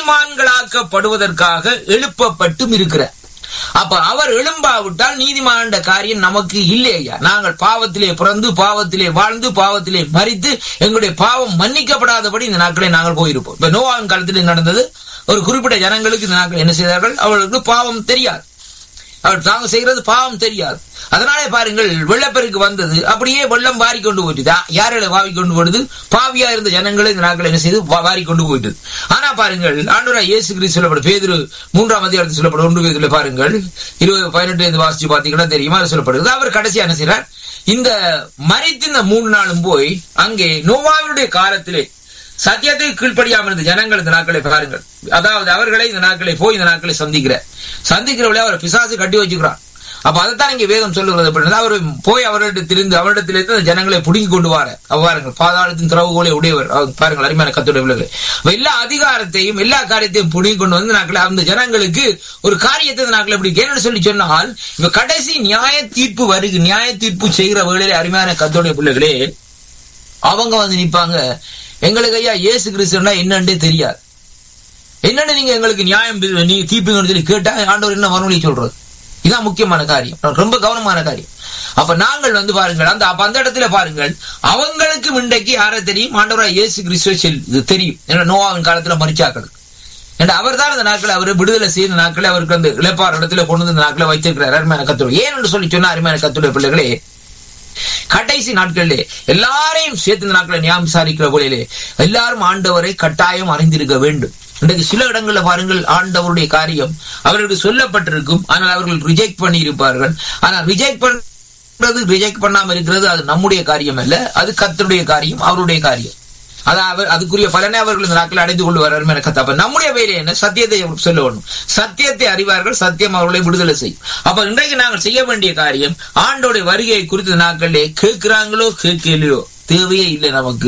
[SPEAKER 1] நீதிமான்களாக்கப்படுவதற்காக எழுப்பப்பட்டும் இருக்கிற அப்ப அவர் எழும்பாவிட்டால் நீதிமான காரியம் நமக்கு இல்லை ஐயா நாங்கள் பாவத்திலே பிறந்து பாவத்திலே வாழ்ந்து பாவத்திலே மறித்து எங்களுடைய பாவம் மன்னிக்கப்படாதபடி இந்த நாட்களை நாங்கள் போயிருப்போம் இப்ப நோவாவின் காலத்தில் நடந்தது ஒரு குறிப்பிட்ட ஜனங்களுக்கு இந்த நாட்கள் என்ன செய்தார்கள் அவர்களுக்கு பாவம் தெரியாது அவர் தாங்க செய்கிறது பாவம் தெரியாது அதனாலே பாருங்கள் வெள்ளப்பெருக்கு வந்தது அப்படியே வெள்ளம் வாரி கொண்டு போயிட்டு யாரோட வாரி கொண்டு போடுது பாவியா இருந்த ஜனங்களை இந்த நாட்கள் என்ன செய்து வா- வாரி கொண்டு போயிட்டது ஆனா பாருங்கள் ஆண்டவரா இயேசு கிறிஸ்து சொல்லப்படும் பேதுரு மூன்றாம் அதிகாரத்தில் சொல்லப்படும் ஒன்று பேதுல பாருங்கள் இருபது பதினெட்டு இருந்து வாசிச்சு பாத்தீங்கன்னா தெரியுமா அது சொல்லப்படுது அவர் கடைசியா என்ன செய்றார் இந்த மறித்து இந்த மூணு நாளும் போய் அங்கே நோவாவினுடைய காலத்திலே சத்தியத்தை கீழ்ப்படியாமல் இருந்த ஜனங்கள் இந்த நாட்களை பாருங்கள் அதாவது அவர்களை இந்த நாட்களை போய் இந்த நாட்களை சந்திக்கிற சந்திக்கிறவளே அவர் பிசாசு கட்டி வச்சுக்கிறார் அப்ப அதைத்தான் இங்க வேதம் சொல்லுகிறது அப்படின்னா அவர் போய் அவரிடத்தில் திரிந்து அவரிடத்திலிருந்து அந்த ஜனங்களை புடுங்கி கொண்டு வார அவ்வாறுங்கள் பாதாளத்தின் திறவுகோலை உடையவர் அவர் பாருங்கள் அருமையான கத்துடைய விலகு எல்லா அதிகாரத்தையும் எல்லா காரியத்தையும் புடுங்கி கொண்டு வந்து நாட்களை அந்த ஜனங்களுக்கு ஒரு காரியத்தை இந்த நாட்களை எப்படி என்னன்னு சொல்லி சொன்னால் இப்ப கடைசி நியாய தீர்ப்பு வருகு நியாய தீர்ப்பு செய்கிற வேளையிலே அருமையான கத்துடைய பிள்ளைகளே அவங்க வந்து நிப்பாங்க எங்களுக்கு ஐயா இயேசு கிறிஸ்துனா என்னன்னே தெரியாது என்னன்னு நீங்க எங்களுக்கு நியாயம் பி- நீ தீர்ப்புங்கன்னு சொல்லி கேட்டா ஆண்டவர் என்ன மறுமொழி சொல்றது இதான் முக்கியமான காரியம் ரொம்ப கவனமான காரியம் அப்ப நாங்கள் வந்து பாருங்கள் அந்த அப்ப அந்த இடத்துல பாருங்கள் அவங்களுக்கு இன்றைக்கு யாரை தெரியும் ஆண்டவரா இயேசு கிறிஸ்துவ செல் இது தெரியும் ஏன்னா நோவாவின் காலத்துல மறிச்சாக்கள் ஏன்னா அவர் தான் அந்த நாட்களை அவர் விடுதலை செய்த நாட்களை அவருக்கு அந்த இழப்பார் இடத்துல கொண்டு வந்து இந்த நாட்களை வைத்திருக்கிறார் அருமையான கத்துடைய ஏன் என்று சொல்லி சொன்னா அருமையான கத்துடைய பிள்ளைகளே கடைசி நாட்களிலே எல்லாரையும் சேர்த்து இந்த நாட்களை ஞாபகம் விசாரிக்கிற போலிலே எல்லாரும் ஆண்டவரை கட்டாயம் அறிந்திருக்க வேண்டும் இன்றைக்கு சில இடங்கள்ல பாருங்கள் ஆண்டவருடைய காரியம் அவர்களுக்கு சொல்லப்பட்டிருக்கும் ஆனால் அவர்கள் ரிஜெக்ட் பண்ணி இருப்பார்கள் ஆனால் ரிஜெக்ட் பண்றது ரிஜெக்ட் பண்ணாம இருக்கிறது அது நம்முடைய காரியம் அல்ல அது கர்த்தருடைய காரியம் அவருடைய காரியம் அதான் அவர் அதுக்குரிய பலனை அவர்கள் இந்த நாட்கள் அடைந்து கொள்வார் என கத்த அப்ப நம்முடைய வேலை என்ன சத்தியத்தை சொல்ல வேண்டும் சத்தியத்தை அறிவார்கள் சத்தியம் அவர்களை விடுதலை செய்யும் அப்ப இன்றைக்கு நாங்கள் செய்ய வேண்டிய காரியம் ஆண்டோடைய வருகையை குறித்த நாட்களிலே கேட்கிறாங்களோ கேட்கலையோ தேவையே இல்லை நமக்கு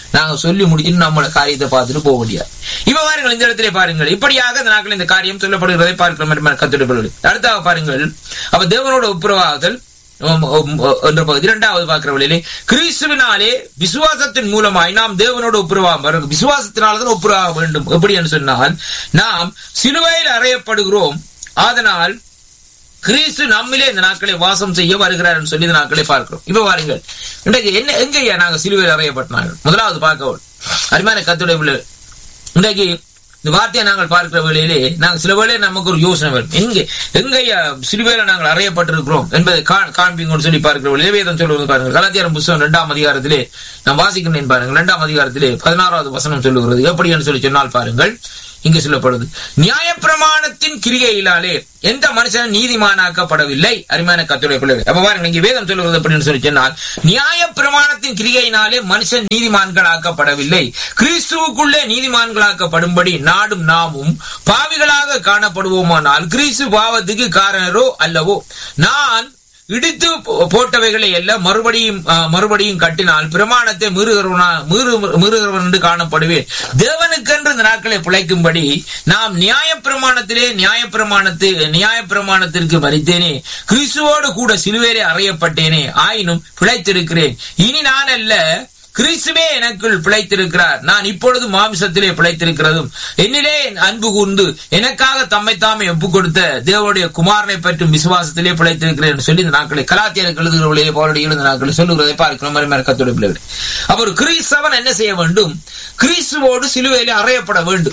[SPEAKER 1] நாங்க சொல்லி முடிச்சுட்டு நம்மளோட காரியத்தை பார்த்துட்டு போக முடியாது இப்ப பாருங்கள் இந்த இடத்திலே பாருங்கள் இப்படியாக இந்த நாட்கள் இந்த காரியம் சொல்லப்படுகிறதை பார்க்கிற கத்துடைப்படுகிறது அடுத்தாக பாருங்கள் அப்ப தேவனோட ஒப்புரவாகுதல் உம், உம், என்ற பகுதி இரண்டாவது பார்க்கிற வழியிலே கிறிஸ்துவினாலே விசுவாசத்தின் மூலமாய் நாம் தேவனோட ஒப்புரவாக விசுவாசத்தினால்தான் ஒப்புரவாக வேண்டும் எப்படி என்று சொன்னால் நாம் சிலுவையில் அறையப்படுகிறோம் அதனால் கிறிஸ்து நம்மிலே இந்த நாட்களை வாசம் செய்ய வருகிறார் என்று சொல்லி இந்த நாட்களை பார்க்கிறோம் இப்ப பாருங்கள் இன்றைக்கு என்ன எங்கய்யா நாங்க சிலுவையில் அறையப்பட்டாங்க முதலாவது பார்க்க அருமையான கத்துடைய பிள்ளை இன்றைக்கு இந்த வார்த்தையை நாங்கள் பார்க்கிற வேளையிலே நாங்கள் சில வேளையில நமக்கு ஒரு யோசனை வரும் எங்க எங்கய்யா சிலுவையில நாங்கள் அறையப்பட்டிருக்கிறோம் என்பதை கா- காண்பீங்கன்னு சொல்லி பார்க்கிற வேளையிலே வேதம் சொல்லுவது பாருங்கள் கலாத்தியாரம் புஸ்தகம் இரண்டாம் அதிகாரத்திலே நான் வாசிக்கிறேன் பாருங்கள் இரண்டாம் அதிகாரத்திலே பதினாறாவது வசனம் சொல்லுகிறது எப்படி என்று சொல்லி சொன்னால் பாருங்கள் இங்கு சொல்லப்படுது நியாயப்பிரமாணத்தின் கிரிகையினாலே எந்த மனுஷனும் நீதிமானாக்கப்படவில்லை அருமையான கத்துடைய பிள்ளைகள் அப்ப பாருங்க இங்க வேதம் சொல்லுவது அப்படின்னு சொல்லி சொன்னால் நியாயப்பிரமாணத்தின் கிரிகையினாலே மனுஷன் நீதிமான்கள் ஆக்கப்படவில்லை கிறிஸ்துவுக்குள்ளே நீதிமான்களாக்கப்படும்படி நாடும் நாமும் பாவிகளாக காணப்படுவோமானால் கிறிஸ்து பாவத்துக்கு காரணரோ அல்லவோ நான் இடித்து போ- போட்டவைகளை எல்லாம் மறுபடியும் ஆ, மறுபடியும் கட்டினால் பிரமாணத்தை மீறுகிறவனா மீறு மீறுகிறவன் என்று காணப்படுவேன் தேவனுக்கென்று இந்த நாட்களை பிழைக்கும்படி நாம் நியாயப்பிரமாணத்திலே நியாயப்பிரமாணத்து நியாயப்பிரமாணத்திற்கு மறித்தேனே கிறிஸ்துவோடு கூட சிலுவையிலே அறையப்பட்டேனே ஆயினும் பிழைத்திருக்கிறேன் இனி நான் அல்ல கிறிஸ்துவே எனக்குள் பிழைத்திருக்கிறார் நான் இப்பொழுது மாமிசத்திலே பிழைத்திருக்கிறதும் என்னிலே அன்பு கூர்ந்து எனக்காக தம்மை தாமே ஒப்புக் கொடுத்த தேவனுடைய குமாரனை பற்றும் விசுவாசத்திலே பிழைத்திருக்கிறேன் என்று சொல்லி இந்த நாட்களை கலாத்தியருக்கு எழுதுகிறவர்களே போராடி எழுந்த நாட்களை சொல்லுகிறதை பார்க்கிறோம் மறுமையான கத்தோட பிள்ளைகள் அப்ப ஒரு கிறிஸ்தவன் என்ன செய்ய வேண்டும் கிறிஸ்துவோடு சிலுவையிலே அறையப்பட வேண்டும்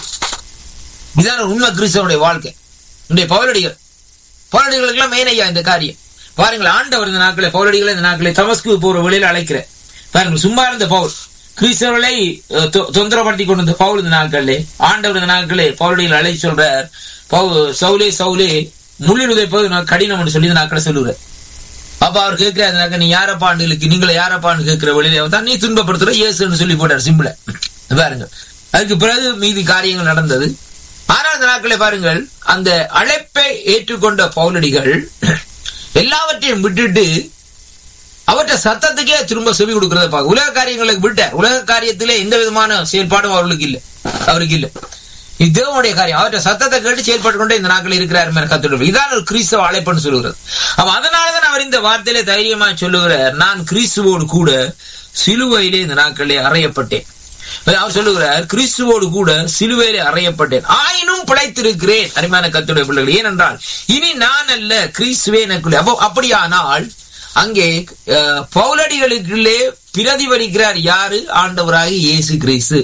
[SPEAKER 1] இதுதான் ஒரு உண்மை கிறிஸ்தவனுடைய வாழ்க்கை இன்றைய பவுலடிகள் பவுலடிகளுக்கெல்லாம் மேனையா இந்த காரியம் பாருங்கள் ஆண்டவர் இந்த நாட்களை பவுலடிகளை இந்த நாட்களை தமஸ்கு போற வழியில் அழைக்கிற பாருங்கள் சும்மா இருந்த பவுல் கிறிஸ்தவர்களை அஹ், தொ- தொந்தரப்படுத்தி கொண்டு வந்த பவுல் இந்த நாட்களே ஆண்டவர் இந்த நாட்களே பவுலடிகள் அழைச்சு சொல்றார் பவு சவுலே சவுலே முள்ளில் உதைப்பது நான் கடினம் என்று சொல்லி இந்த நாட்களை சொல்லுகிறார் அப்ப அவர் கேட்கிறாரு நீ யாரப்பாண்டுகளுக்கு நீங்களை யாரப்பான்னு கேட்கிற வழியில தான் நீ துன்பப்படுத்துற இயேசுன்னு சொல்லி போட்டார் சிம்பிள பாருங்க அதுக்கு பிறகு மீதி காரியங்கள் நடந்தது ஆனால் இந்த நாட்களை பாருங்கள் அந்த அழைப்பை ஏற்றுக்கொண்ட பவுலடிகள் எல்லாவற்றையும் விட்டுட்டு அவற்றை சத்தத்துக்கே திரும்ப செவி கொடுக்கறத பார்க்க உலக காரியங்களுக்கு விட்டார் உலக காரியத்திலே எந்த விதமான செயல்பாடும் அவர்களுக்கு இல்ல அவருக்கு இல்ல இது தேவனுடைய காரியம் அவற்றை சத்தத்தை கேட்டு செயல்பட்டு கொண்டே இந்த நாட்கள் இருக்கிறார் என கத்துட்டு இதான் ஒரு கிறிஸ்தவ அழைப்புன்னு சொல்லுகிறது அப்ப அதனாலதான் அவர் இந்த வார்த்தையிலே தைரியமா சொல்லுகிறார் நான் கிறிஸ்துவோடு கூட சிலுவையிலே இந்த நாட்களிலே அறையப்பட்டேன் அவர் சொல்லுகிறார் கிறிஸ்துவோடு கூட சிலுவையிலே அறையப்பட்டேன் ஆயினும் பிழைத்திருக்கிறேன் அருமையான கத்துடைய பிள்ளைகள் ஏனென்றால் இனி நான் அல்ல கிறிஸ்துவே எனக்குள்ளே அப்போ அப்படியானால் அங்கே அஹ், பவுலடிகளுக்குள்ளே பிரதிபலிக்கிறார் யாரு ஆண்டவராகி இயேசு கிறிஸ்து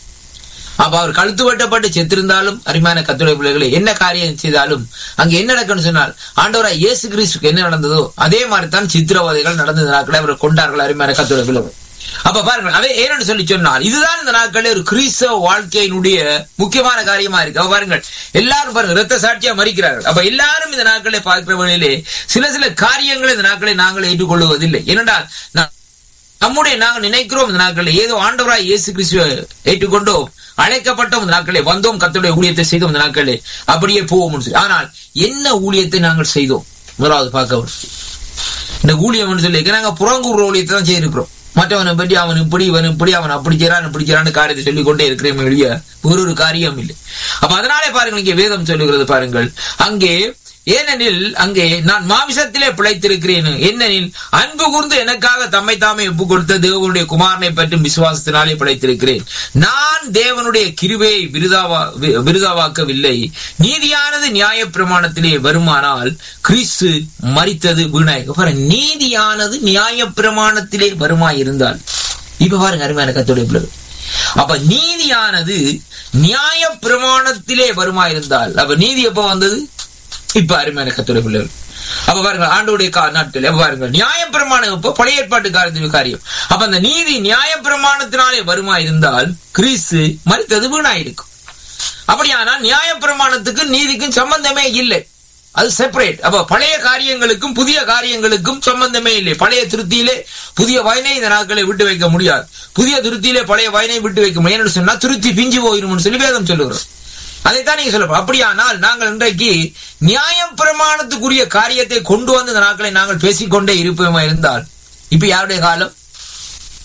[SPEAKER 1] அப்ப அவர் கழுத்து வெட்டப்பட்டு செத்திருந்தாலும் அருமையான கத்துடைய பிள்ளைகளே என்ன காரியம் செய்தாலும் அங்க என்ன நடக்கும்னு சொன்னால் ஆண்டவராய் இயேசு கிறிஸ்துக்கு என்ன நடந்ததோ அதே மாதிரி தான் சித்திரவதைகள் நடந்த நாட்களை அவர் கொண்டார்கள் அருமையான கத்துடைய பிள்ளைகள் அப்ப பாருங்கள் அதே ஏன்னு சொல்லி சொன்னால் இதுதான் இந்த நாட்களில் ஒரு கிறிஸ்தவ வாழ்க்கையினுடைய முக்கியமான காரியமா இருக்கு அப்ப பாருங்கள் எல்லாரும் பாருங்க ரத்த சாட்சியா மறிக்கிறார்கள் அப்ப எல்லாரும் இந்த நாட்களை பார்க்கிற வழியிலே சில சில காரியங்களை இந்த நாட்களை நாங்கள் ஏற்றுக்கொள்வதில்லை ஏனென்றால் நான் நம்முடைய நாங்கள் நினைக்கிறோம் இந்த நாட்களில் ஏதோ ஆண்டவராய் இயேசு கிறிஸ்துவை ஏற்றுக்கொண்டோம் அழைக்கப்பட்டோம் இந்த நாட்களே வந்தோம் கர்த்தருடைய ஊழியத்தை செய்தோம் இந்த நாட்களே அப்படியே போவோம் சொல்லி ஆனால் என்ன ஊழியத்தை நாங்கள் செய்தோம் முதலாவது பார்க்க வேண்டும். இந்த ஊழியம் சொல்லி நாங்க புறங்கூர் ஊழியத்தை தான் செய்திருக்கிறோம் மற்றவனை பற்றி அவன் இப்படி இவன் இப்படி அவன் அப்படி செய்றான் இப்படி செய்றான்னு காரியத்தை சொல்லிக் கொண்டே இருக்கிறேன் வெளிய ஒரு ஒரு காரியம் இல்லை அப்ப அதனாலே பாருங்கள் இங்கே வேதம் சொல்லுகிறது பாருங்கள் அங்கே ஏனெனில் அங்கே நான் மாமிசத்திலே பிழைத்திருக்கிறேன் என்னெனில் அன்பு கூர்ந்து எனக்காக தம்மை தாமே ஒப்பு கொடுத்த தேவனுடைய குமாரனை பற்றும் விசுவாசத்தினாலே பிழைத்திருக்கிறேன் நான் தேவனுடைய கிருபையை விருதாவா வி- விருதாவாக்கவில்லை நீதியானது நியாய பிரமாணத்திலே வருமானால் கிறிஸ்து மரித்தது வீணாய் பாருங்க, நீதியானது நியாய பிரமாணத்திலே வருமாயிருந்தால் இப்ப பாருங்க அருமையான கத்தோடைய பிள்ளைகள் அப்ப நீதியானது நியாய பிரமாணத்திலே வருமாயிருந்தால் அப்ப நீதி எப்ப வந்தது இப்ப அருமையான கத்துரை பிள்ளைகள் அப்ப பாருங்க ஆண்டோடைய கா நாட்கள் அப்ப பாருங்க நியாயப்பிரமாணம் இப்போ பழைய ஏற்பாட்டு காரியத்தின் காரியம் அப்ப அந்த நீதி நியாயப்பிரமாணத்தினாலே வருமா இருந்தால் கிறிஸ்து மறித்தது வீணாயிருக்கும் அப்படியானால் நியாயப்பிரமாணத்துக்கு நீதிக்கும் சம்பந்தமே இல்லை அது செப்பரேட் அப்ப பழைய காரியங்களுக்கும் புதிய காரியங்களுக்கும் சம்பந்தமே இல்லை பழைய திருப்தியிலே புதிய வயனை இந்த நாட்களை விட்டு வைக்க முடியாது புதிய திருப்தியிலே பழைய வயனை விட்டு வைக்க முடியாது சொன்னா திருப்தி பிஞ்சு போயிரும்னு சொல்லி வேதம் சொல்லுகிறோம் அதைத்தான் நீங்க சொல்ல அப்படியானால் நாங்கள் இன்றைக்கு நியாயம் பிரமாணத்துக்குரிய காரியத்தை கொண்டு வந்து இந்த நாட்களை நாங்கள் பேசிக்கொண்டே இருப்போமா இருந்தால் இப்ப யாருடைய காலம்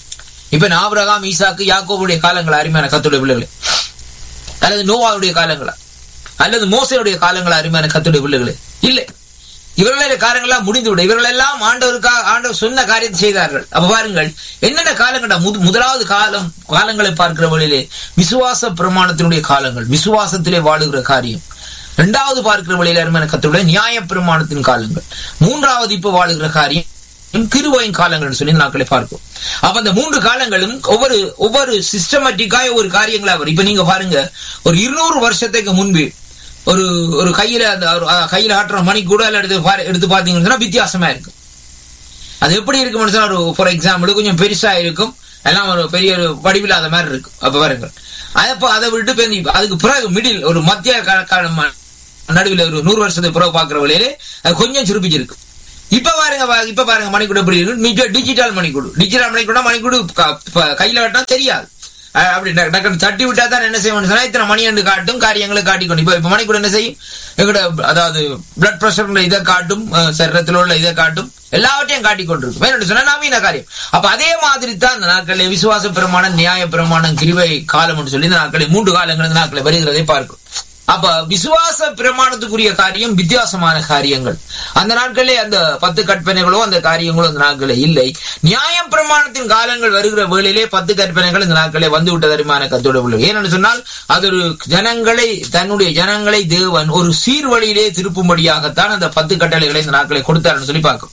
[SPEAKER 1] இப்ப ஆபிரகாம் ஈசாக்கு யாக்கோபுடைய காலங்கள் அருமையான கத்துடைய பிள்ளைகளே அல்லது நோவாவுடைய காலங்களா அல்லது மோசையுடைய காலங்களா அருமையான கத்துடைய பிள்ளைகளே இல்லை இவர்களுடைய காலங்கள்லாம் முடிந்து விட இவர்கள் எல்லாம் ஆண்டவருக்காக ஆண்டவர் சொன்ன காரியத்தை செய்தார்கள் அப்ப பாருங்கள் என்னென்ன காலங்கள்டா முது முதலாவது காலம் காலங்களை பார்க்கிற வழியிலே விசுவாச பிரமாணத்தினுடைய காலங்கள் விசுவாசத்திலே வாழுகிற காரியம் இரண்டாவது பார்க்கிற வழியில அருமையான கத்துடைய நியாய பிரமாணத்தின் காலங்கள் மூன்றாவது இப்ப வாழுகிற காரியம் கிருவாயின் காலங்கள் சொல்லி நாட்களை பார்ப்போம் அப்ப அந்த மூன்று காலங்களும் ஒவ்வொரு ஒவ்வொரு சிஸ்டமேட்டிக்காக ஒரு காரியங்களா வரும் இப்ப நீங்க பாருங்க ஒரு இருநூறு வருஷத்துக்கு முன்பு ஒரு ஒரு கையில அந்த ஒரு, அஹ், கையில ஆட்டுற மணி கூட எடுத்து பாரு- எடுத்து பாத்தீங்கன்னு சொன்னா வித்தியாசமா இருக்கும் அது எப்படி இருக்கும்னு சொன்னா ஒரு ஃபார் எக்ஸாம்பிள் கொஞ்சம் பெருசா இருக்கும் எல்லாம் ஒரு பெரிய ஒரு வடிவில்லாத மாதிரி இருக்கும் அப்ப பாருங்க அதப்போ அதை விட்டு பெந்தி அதுக்கு பிறகு மிடில் ஒரு மத்திய கா- காலம் நடுவில் ஒரு நூறு வருஷத்துக்கு பிறகு பாக்குற வழியிலே அது கொஞ்சம் சுருப்பிச்சிருக்கு இப்ப பாருங்க பா- இப்ப பாருங்க மணிக்கூடு எப்படி இருக்கு டிஜிட்டல் மணிக்கூடு டிஜிட்டல் மணிக்கூட மணிக்கூடு க- ப- கையில கட்டினா தெரியாது அஹ் அப்படி டக்கு- டக்குன்னு தட்டி விட்டா தான் என்ன செய்யணும் சொன்னா இத்தனை மணி என்று காட்டும் காரியங்களை காட்டிக்கொண்டு இப்ப இப்ப மணிக்கூட என்ன செய்யும் எங்கட அதாவது பிளட் பிரஷர் இதை காட்டும் அஹ் சரீரத்தில் உள்ள இதை காட்டும் எல்லாவற்றையும் காட்டிக் கொண்டிருக்கும் வேணும் சொன்னா நவீன காரியம் அப்ப அதே மாதிரி தான் இந்த நாட்களில் விசுவாச பிரமாணம் நியாய பிரமாணம் கிருவை காலம் என்று சொல்லி இந்த நாட்களில் மூன்று காலங்கள் இந்த நாட்களில் வருகிறதை பார்க்கும் அப்ப விசுவாச பிரமாணத்துக்குரிய காரியம் வித்தியாசமான காரியங்கள் அந்த நாட்களே அந்த பத்து கற்பனைகளோ அந்த காரியங்களோ அந்த நாட்களே இல்லை நியாய பிரமாணத்தின் காலங்கள் வருகிற வேளையிலே பத்து கற்பனைகள் இந்த நாட்களே வந்து விட்டதருமான கத்தோட உள்ளது ஏனென்று சொன்னால் அது ஒரு ஜனங்களை தன்னுடைய ஜனங்களை தேவன் ஒரு சீர்வழியிலே திருப்பும்படியாகத்தான் அந்த பத்து கட்டளைகளை இந்த நாட்களை கொடுத்தாருன்னு சொல்லி பார்க்கும்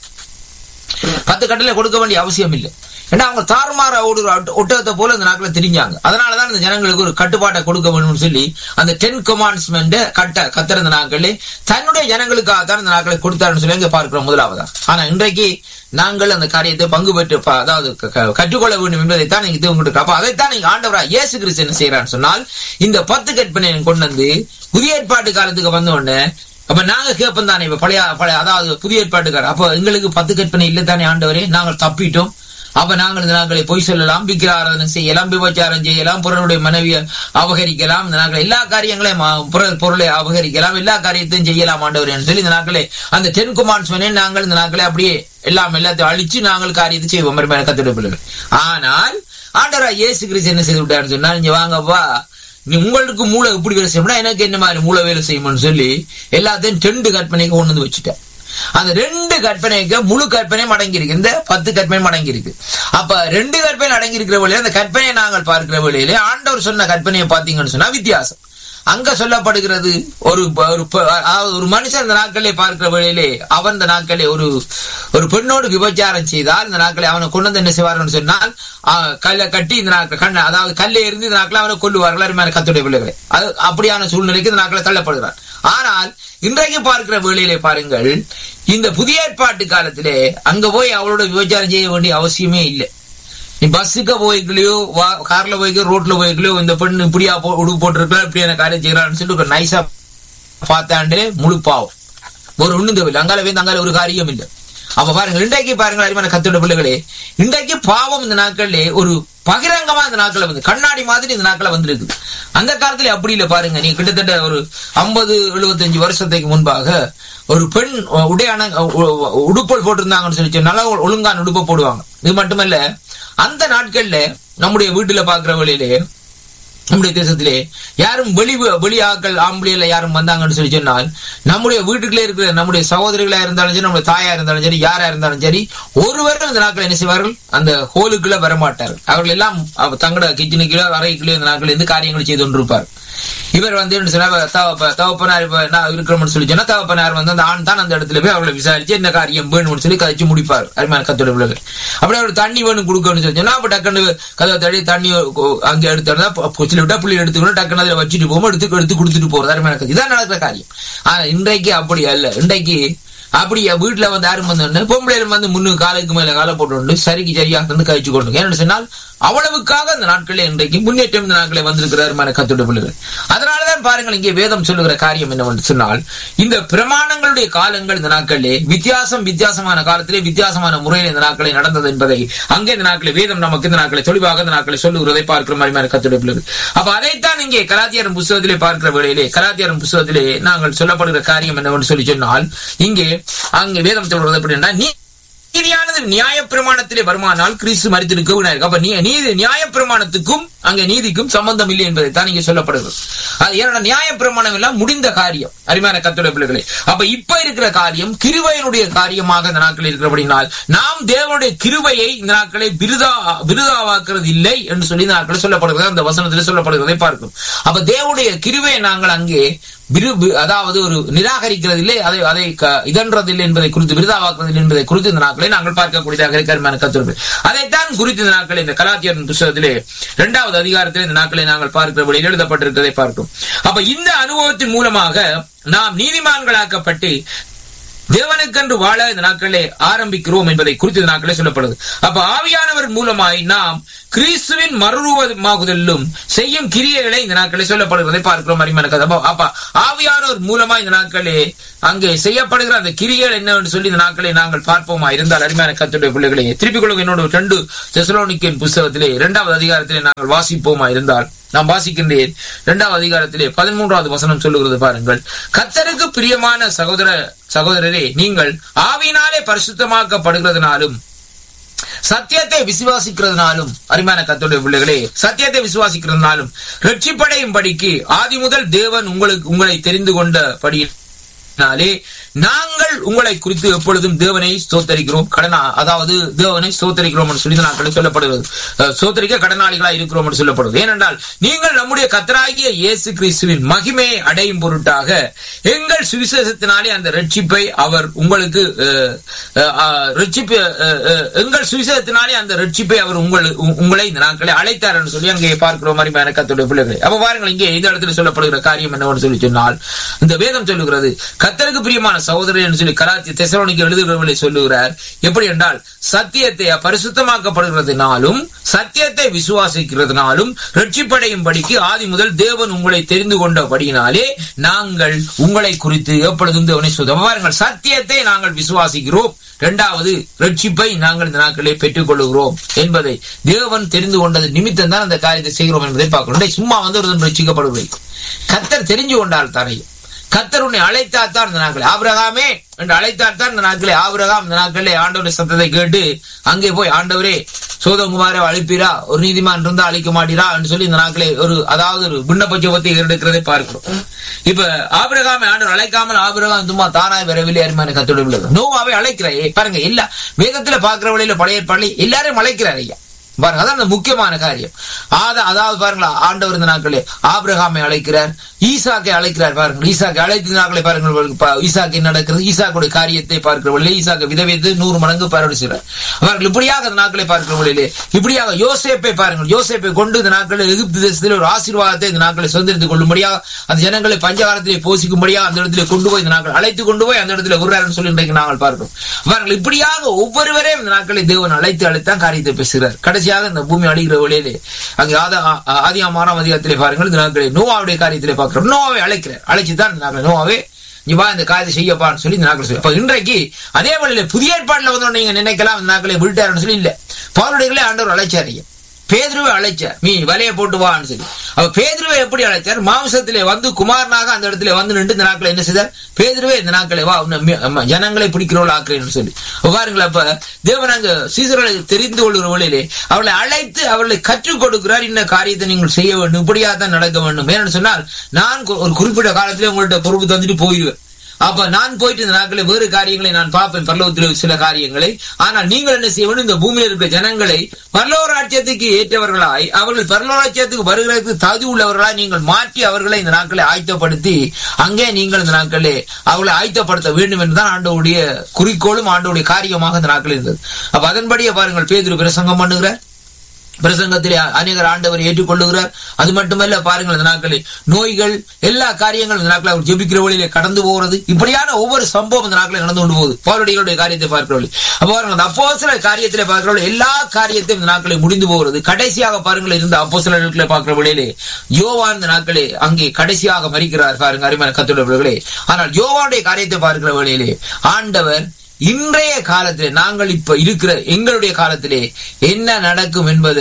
[SPEAKER 1] பத்து கட்டளை கொடுக்க வேண்டிய அவசியம் இல்லை ஏன்னா அவங்க தாறுமாற ஓடுற ஒட்ட- ஒட்டகத்தை போல இந்த நாட்களை தெரிஞ்சாங்க அதனாலதான் இந்த ஜனங்களுக்கு ஒரு கட்டுப்பாட்டை கொடுக்க வேணும்னு சொல்லி அந்த டென் கமாண்ட்ஸ்மெண்ட் கட்ட கத்துற இந்த நாட்களே தன்னுடைய ஜனங்களுக்காக தான் இந்த நாட்களை கொடுத்தாருன்னு சொல்லி இங்க பார்க்கிறோம் முதலாவதா ஆனா இன்றைக்கு நாங்கள் அந்த காரியத்தை பங்கு பெற்று ப- அதாவது க- க- கற்றுக்கொள்ள வேண்டும் என்பதைத்தான் நீங்க தேவன் கொடுக்க அப்ப அதைத்தான் நீங்க ஆண்டவரா இயேசு கிறிஸ்து என்ன செய்யறான்னு சொன்னால் இந்த பத்து கற்பனையை கொண்டு வந்து புதிய ஏற்பாட்டு காலத்துக்கு வந்த உடனே அப்ப நாங்க கேட்போம் தானே இப்ப பழைய பழைய அதாவது புதிய ஏற்பாட்டுக்கார அப்ப எங்களுக்கு பத்து கற்பனை இல்லை தானே ஆண்டவரே நாங்கள் தப்பிட்டோம் அப்ப நாங்கள் இந்த நாட்களை பொய் சொல்லலாம் விக்கிர ஆராதனை செய்யலாம் விபச்சாரம் செய்யலாம் புறனுடைய மனைவியை அபகரிக்கலாம் இந்த நாட்கள் எல்லா காரியங்களையும் ஆ, புற- பொருளை அபகரிக்கலாம் எல்லா காரியத்தையும் செய்யலாம் ஆண்டவர் என்று சொல்லி இந்த நாட்களே அந்த டென் குமார்ஸ் நாங்கள் இந்த நாட்களை அப்படியே எல்லாம் எல்லாத்தையும் அழிச்சு நாங்கள் காரியத்தை செய்வோம் மறுமையான கத்துடைய பிள்ளைகள் ஆனால் ஆண்டவரா இயேசு கிறிஸ்து என்ன செய்து விட்டாருன்னு சொன்னா நீங்க வாங்கப்பா நீ உங்களுக்கு மூளை எப்படி வேலை செய்யணும்னா எனக்கு என்ன மாதிரி மூளை வேலை செய்யணும்னு சொல்லி எல்லாத்தையும் ரெண்டு கற்பனைக்கு கொண்டு வந்து வச்சுட்டேன் அந்த ரெண்டு கற்பனைக்கு முழு கற்பனையும் அடங்கி இருக்கு இந்த பத்து கற்பனையும் அடங்கி இருக்கு அப்ப ரெண்டு கற்பனை அடங்கி இருக்கிற வழியில அந்த கற்பனையை நாங்கள் பார்க்கிற வழியிலே ஆண்டவர் சொன்ன கற்பனையை பார்த்தீங்கன்னு சொன்னா வித்தியாசம் அங்க சொல்லப்படுகிறது ஒரு ப- ஒரு ப- அதாவது ஒரு மனுஷன் இந்த நாட்களே பார்க்கிற வழியிலே அவன் இந்த நாட்களே ஒரு ஒரு பெண்ணோடு விபச்சாரம் செய்தால் இந்த நாட்களை அவனை கொண்டு வந்து என்ன செய்வார்கள் சொன்னால் ஆ, கல்லை கட்டி இந்த நாட்கள் கண்ண அதாவது கல்லை எறிந்து இந்த நாட்களை அவனை கொள்ளுவார்கள் அருமையான கத்துடைய பிள்ளைகளை அது அப்படியான சூழ்நிலைக்கு இந்த நாட்களை தள்ளப்படுகிறார் ஆனால் இன்றைக்கு பார்க்கிற வேளையிலே பாருங்கள் இந்த புதிய ஏற்பாட்டு காலத்திலே அங்க போய் அவளோட விபச்சாரம் செய்ய வேண்டிய அவசியமே இல்லை நீ பஸ்ஸுக்கு போய்க்கலையோ வா கார்ல போய்க்கோ ரோட்ல போய்க்கலையோ இந்த பெண் இப்படியா போ உடுப்பு போட்டிருக்கா இப்படியான காரியம் செய்யறான்னு சொல்லிட்டு ஒரு நைஸா பார்த்தாண்டே முழு பாவம் ஒரு ஒண்ணும் தேவையில்லை அங்கால வந்து அங்கால ஒரு காரியம் இல்லை அப்ப பாருங்க இன்றைக்கு பாருங்க அறிவான கத்தோட பிள்ளைகளே இன்றைக்கு பாவம் இந்த நாட்கள்ல ஒரு பகிரங்கமா இந்த நாட்களை வந்து கண்ணாடி மாதிரி இந்த நாட்களை வந்திருக்கு அந்த காலத்துல அப்படி இல்லை பாருங்க நீங்க கிட்டத்தட்ட ஒரு ஐம்பது எழுபத்தஞ்சு வருஷத்துக்கு முன்பாக ஒரு பெண் உடையான உடுப்பல் போட்டிருந்தாங்கன்னு சொல்லி சொன்னா, நல்லா ஒழுங்கான உடுப்பை போடுவாங்க இது மட்டுமல்ல அந்த நாட்கள்ல நம்முடைய வீட்டுல பாக்குற வழியிலே நம்முடைய தேசத்திலே யாரும் வெளி வெளி ஆட்கள் ஆம்பளையில யாரும் வந்தாங்கன்னு சொல்லி சொன்னால் நம்முடைய வீட்டுக்குள்ளே இருக்கிற நம்முடைய சகோதரிகளா இருந்தாலும் சரி நம்முடைய தாயா இருந்தாலும் சரி யாரா இருந்தாலும் சரி ஒருவரும் இந்த நாட்கள் என்ன செய்வார்கள் அந்த ஹோலுக்குள்ள வரமாட்டார்கள் அவர்கள் எல்லாம் அவ- தங்களோட கிச்சனுக்குள்ளோ அறைக்குள்ளோ இந்த நாட்கள் இருந்து காரியங்களை செய்து கொண்டிருப்பார் இவர் வந்து என்ன சொன்னா, தவப்ப- தகப்பனார் இப்ப நான் இருக்கிறோம்னு சொல்லி சொன்னா தகப்பனார் வந்து அந்த ஆண் தான் அந்த இடத்துல போய் அவர்களை விசாரிச்சு என்ன காரியம் வேணும்னு சொல்லி கதைச்சு முடிப்பார் அருமையான கத்தோட பிள்ளைகள் அப்படியே அவர் தண்ணி வேணும் கொடுக்கணும்னு சொல்லி சொன்னா அப்ப டக்குன்னு கதவை தடி தண்ணி கொ- அங்க எடுத்தா கொச்சில விட்டா புள்ளி எடுத்துக்கணும் டக்குன்னு அதில் வச்சுட்டு போகும் எடுத்து எடுத்து கொடுத்துட்டு போறது அருமையான கதை இதான் நடக்கிற காரியம் ஆனா இன்றைக்கு அப்படி அல்ல இன்றைக்கு அப்படியா வீட்டுல வந்து யாரும் வந்து பொம்பளையில வந்து முன்னு காலுக்கு மேல காலை போட்டு சரிக்கு சரியாக வந்து கழிச்சு கொண்டு ஏன்னு சொன்னால் அவ்வளவுக்காக அந்த நாட்களில் இன்றைக்கு முன்னேற்றம் இந்த நாட்களில் வந்திருக்கிறார் கத்துடைய பிள்ளைகள் அதனாலதான் பாருங்கள் இங்கே வேதம் சொல்லுகிற காரியம் என்னவென்று சொன்னால் இந்த பிரமாணங்களுடைய காலங்கள் இந்த நாட்களிலே வித்தியாசம் வித்தியாசமான காலத்திலே வித்தியாசமான முறையில் இந்த நாட்களை நடந்தது என்பதை அங்கே இந்த நாட்களில் வேதம் நமக்கு இந்த நாட்களை தெளிவாக இந்த நாட்களை சொல்லுகிறதை பார்க்கிற மாதிரி கத்துடைய பிள்ளைகள் அப்ப அதைத்தான் இங்கே கலாத்தியாரம் புஸ்தகத்திலே பார்க்கிற வேளையிலே கலாத்தியாரம் புஸ்தகத்திலே நாங்கள் சொல்லப்படுகிற காரியம் என்னவென்று சொல்லி சொன்னால் இங்கே அங்கே வேதம் சொல்றது எப்படின்னா நீ நீதியானது நியாய பிரமாணத்திலே வருமானால் கிறிஸ்து மறித்திருக்க வினாயிருக்கு அப்ப நீ- நீதி நியாய பிரமாணத்துக்கும் அங்க நீதிக்கும் சம்பந்தம் இல்லை என்பதை தான் இங்கே சொல்லப்படுகிறது அது ஏன்னா நியாய பிரமாணம் எல்லாம் முடிந்த காரியம் அருமையான கத்துடைய பிள்ளைகளே அப்ப இப்ப இருக்கிற காரியம் கிருபையினுடைய காரியமாக இந்த நாட்களில் இருக்கிறபடினால் நாம் தேவனுடைய கிருபையை இந்த நாட்களை விருதா விருதாவாக்குறது இல்லை என்று சொல்லி இந்த நாட்களில் சொல்லப்படுகிறது அந்த வசனத்தில் சொல்லப்படுகிறதை பார்க்கும் அப்ப தேவனுடைய கிருபையை நாங்கள் அங்கே விரு வி- அதாவது ஒரு நிராகரிக்கிறது இல்லை அதை அதை க- இதன்றதில்லை என்பதை குறித்து விருதாவாக்குறதில்லை என்பதை குறித்து இந்த நாட்களை நாங்கள் பார்க்கக்கூடியதாக இருக்கிற கத்துருப்பு அதைத்தான் குறித்து இந்த நாட்களை இந்த கலாத்தியர் புஸ்தகத்திலே இரண்டாவது அதிகாரத்திலே இந்த நாட்களை நாங்கள் பார்க்கிறபடி எழுதப்பட்டிருக்கிறதை பார்க்கும் அப்ப இந்த அனுபவத்தின் மூலமாக நாம் நீதிமான்களாக்கப்பட்டு தேவனுக்கென்று வாழ இந்த நாட்களே ஆரம்பிக்கிறோம் என்பதை குறித்து இந்த நாட்களே சொல்லப்படுது அப்ப ஆவியானவர் மூலமாய் நாம் கிறிஸ்துவின் மறுரூபமாகுதலும் செய்யும் கிரியைகளை இந்த நாட்களே சொல்லப்படுகிறதை பார்க்கிறோம் அரிமான கதை அப்ப- அப்ப ஆவியானவர் மூலமா இந்த நாட்களே அங்கே செய்யப்படுகிற அந்த கிரியைகள் என்னவென்று சொல்லி இந்த நாட்களை நாங்கள் பார்ப்போமா இருந்தால் அருமையான கத்துடைய பிள்ளைகளே திருப்பிக் கொள்ளுங்க என்னோட ரெண்டு தெசலோனிக்கின் புஸ்தகத்திலே இரண்டாவது அதிகாரத்திலே நாங்கள் வாசிப்போமா இருந்தால் நான் வாசிக்கின்றேன் இரண்டாவது அதிகாரத்திலே பதிமூன்றாவது வசனம் சொல்லுகிறது பாருங்கள் கத்தருக்கு பிரியமான சகோதர சகோதரரே நீங்கள் ஆவியினாலே பரிசுத்தமாக்கப்படுகிறதுனாலும் சத்தியத்தை விசுவாசிக்கிறதுனாலும் அருமையான கத்தோடைய பிள்ளைகளே சத்தியத்தை விசுவாசிக்கிறதுனாலும் ரட்சிப்படையும் படிக்கு ஆதி முதல் தேவன் உங்களுக்கு உங்களை தெரிந்து கொண்டபடியினாலே நாங்கள் உங்களை குறித்து எப்பொழுதும் தேவனை ஸ்தோத்தரிக்கிறோம் கடனா அதாவது தேவனை ஸ்தோத்தரிக்கிறோம் என்று சொல்லி இந்த நாட்களில் சொல்லப்படுகிறது அஹ், ஸ்தோத்தரிக்க கடனாளிகளாக இருக்கிறோம் என்று சொல்லப்படுகிறது ஏனென்றால் நீங்கள் நம்முடைய கத்தராகிய இயேசு கிறிஸ்துவின் மகிமையை அடையும் பொருட்டாக எங்கள் சுவிசேஷத்தினாலே அந்த ரட்சிப்பை அவர் உங்களுக்கு அஹ், அஹ், அஹ், ரட்சிப்பு அஹ், அஹ், எங்கள் சுவிசேஷத்தினாலே அந்த ரட்சிப்பை அவர் உங்கள் உ- உங்களை இந்த நாட்களை அழைத்தார் என்று சொல்லி அங்கே பார்க்கிறோம் அருமையான கத்துடைய பிள்ளைகளை அப்ப பாருங்கள் இங்கே இந்த இடத்துல சொல்லப்படுகிற காரியம் என்னவென்று சொல்லி சொன்னால் இந்த வேதம் சொல்லுகிறது கத்தருக்கு பிரியமான சகோதரர் என்று சொல்லி கராத்தி தெசலோனிக்கு எழுதுகிறவர்களை சொல்லுகிறார் எப்படி என்றால் சத்தியத்தை பரிசுத்தமாக்கப்படுகிறதுனாலும் சத்தியத்தை விசுவாசிக்கிறதுனாலும் ரட்சிப்படையும் படிக்கு ஆதி முதல் தேவன் உங்களை தெரிந்து கொண்டபடியினாலே நாங்கள் உங்களை குறித்து எப்பொழுதும் தேவனை சுத்தம் பாருங்கள் சத்தியத்தை நாங்கள் விசுவாசிக்கிறோம் இரண்டாவது ரட்சிப்பை நாங்கள் இந்த நாட்களே பெற்றுக் கொள்ளுகிறோம் என்பதை தேவன் தெரிந்து கொண்டது நிமித்தம் தான் அந்த காரியத்தை செய்கிறோம் என்பதை பார்க்கிறோம் டேய், சும்மா வந்து ஒரு ரட்சிக்கப்படுவதை கத்தர் தெரிஞ்சு கொண்டால் தானே கத்தர் உன்னை அழைத்தார் தான் இந்த நாட்களே ஆபிரகாமே என்று அழைத்தார் தான் இந்த நாட்களே ஆபிரகாம் இந்த நாட்களே ஆண்டவருடைய சத்தத்தை கேட்டு அங்கே போய் ஆண்டவரே சோதகுமாரை அழைப்பீரா ஒரு நீதிமான் இருந்தா அழிக்க மாட்டீரா என்று சொல்லி இந்த நாட்களே ஒரு அதாவது ஒரு விண்ணப்ப ஜெபத்தை எடுக்கிறதை பார்க்கிறோம் இப்ப ஆபிரகாமை ஆண்டவர் அழைக்காமல் ஆபிரகாம் சும்மா தானாய் வரவில்லை அருமையான கத்தோடு உள்ளது நோவாவை அழைக்கிறாய் பாருங்க எல்லா வேதத்துல பாக்குற வழியில பழைய ஏற்பாடு எல்லாரையும் அழைக்கிறார் ஐயா பாருங்க அதான் அந்த முக்கியமான காரியம் ஆத அதாவது பாருங்களா ஆண்டவர் இந்த நாட்களே ஆபிரகாமை அழைக்கிறார் ஈசாக்கை அழைக்கிறார் பாருங்கள் ஈசாக்கை அழைத்த நாட்களை பாருங்கள் ப- ஈசாக்கு என்ன நடக்கிறது ஈசாக்குடைய காரியத்தை பார்க்கிற வழியிலே ஈசாக்கு விதவைத்து நூறு மடங்கு பரவடிச்சார் அவர்கள் இப்படியாக இந்த நாட்களை பார்க்கிற வழியிலே இப்படியாக யோசேப்பை பாருங்கள் யோசேப்பை கொண்டு இந்த நாட்களில் எகிப்து தேசத்தில் ஒரு ஆசீர்வாதத்தை இந்த நாட்களை சுதந்திரத்துக் கொள்ளும்படியாக அந்த ஜனங்களை பஞ்சகாலத்திலே போசிக்கும்படியாக அந்த இடத்துல கொண்டு போய் இந்த நாட்கள் அழைத்து கொண்டு போய் அந்த இடத்துல விடுறாருன்னு சொல்லி இன்றைக்கு நாங்கள் பார்க்கிறோம் அவர்கள் இப்படியாக ஒவ்வொருவரையும் இந்த நாட்களை தேவன் அழைத்து அழைத்தான் காரியத்தை பேசுகிறார் கடைசியாக இந்த பூமி அழிகிற வழியிலே அங்கே ஆதா ஆதி ஆறாம் அதிகாரத்திலே பாருங்கள் இந்த நாட்களை நோவாவுடைய காரியத்திலே பார்க்கிறோம் நோவாவை அழைக்கிறார் அழைச்சு தான் இந்த நாட்களை நோவாவே நீ வா இந்த காரியத்தை செய்யப்பான்னு சொல்லி இந்த நாட்கள் சொல்லி அப்ப இன்றைக்கு அதே வழியில புதிய ஏற்பாடுல வந்து நீங்க நினைக்கலாம் இந்த நாட்களை விட்டாருன்னு சொல்லி இல்ல பவுருடைகளே ஆண்டவர் அழைச்சார் ஐயா பேதுருவை அழைச்சார் நீ வலையை போட்டு வான்னு சொல்லி அப்ப பேதுருவை எப்படி அழைச்சார் மாம்சத்திலே வந்து குமாரனாக அந்த இடத்துல வந்து நின்று இந்த நாட்களை என்ன செய்தார் பேதுருவே இந்த நாட்களை வா உன்னை மி- அம்ம, ஜனங்களை பிடிக்கிறவள் ஆக்குறேன்னு சொல்லி அப்ப பாருங்களேன் அப்ப தேவன் அங்க சீசர்களை தெரிந்து கொள்கிற வழியிலே அவர்களை அழைத்து அவர்களை கற்றுக் கொடுக்கிறார் இந்த காரியத்தை நீங்கள் செய்ய வேண்டும் இப்படியா தான் நடக்க வேண்டும் ஏன்னு சொன்னால் நான் கு- ஒரு குறிப்பிட்ட காலத்திலே உங்கள்ட்ட பொறுப்பு தந்துட்டு போயிடுவேன் அப்ப நான் போயிட்டு இந்த நாட்களில் வேறு காரியங்களை நான் பார்ப்பேன் பரலோகத்தில் சில காரியங்களை ஆனால் நீங்கள் என்ன செய்ய வேண்டும் இந்த பூமியில் இருக்கிற ஜனங்களை பரலோக ராஜ்யத்துக்கு ஏற்றவர்களாய் அவர்கள் பரலோக ராஜ்யத்துக்கு வருகிறதுக்கு தகுதி உள்ளவர்களாய் நீங்கள் மாற்றி அவர்களை இந்த நாட்களை ஆயத்தப்படுத்தி அங்கே நீங்கள் இந்த நாட்களே அவர்களை ஆயத்தப்படுத்த வேண்டும் என்றுதான் ஆண்டவுடைய குறிக்கோளும் ஆண்டவுடைய காரியமாக இந்த நாட்களில் இருந்தது அப்ப அதன்படியே பாருங்கள் பேதுரு பிரசங்கம் பண்ணுகிறார் பிரசங்கத்திலே அநேகர் ஆண்டவர் ஏற்றுக்கொள்ளுகிறார் அது மட்டுமல்ல பாருங்கள் இந்த நாட்களில் நோய்கள் எல்லா காரியங்களும் இந்த நாட்களில் அவர் ஜெபிக்கிற வழியிலே கடந்து போகிறது இப்படியான ஒவ்வொரு சம்பவம் இந்த நாட்களில் நடந்து கொண்டு போகுது பவுரடிகளுடைய காரியத்தை பார்க்கிற வழி அப்ப பாருங்கள் அந்த அப்போஸ்தல காரியத்திலே பார்க்கிற வழி எல்லா காரியத்தையும் இந்த நாட்களில் முடிந்து போகிறது கடைசியாக பாருங்கள் இருந்த அப்போஸ்தலர்களை பார்க்கிற வழியிலே யோவான் இந்த நாட்களே அங்கே கடைசியாக மறிக்கிறார் பாருங்க அருமையான கத்துள்ளவர்களே ஆனால் யோவானுடைய காரியத்தை பார்க்கிற வழியிலே ஆண்டவர் இன்றைய காலத்திலே நாங்கள் இப்ப இருக்கிற எங்களுடைய காலத்திலே என்ன நடக்கும் என்பதை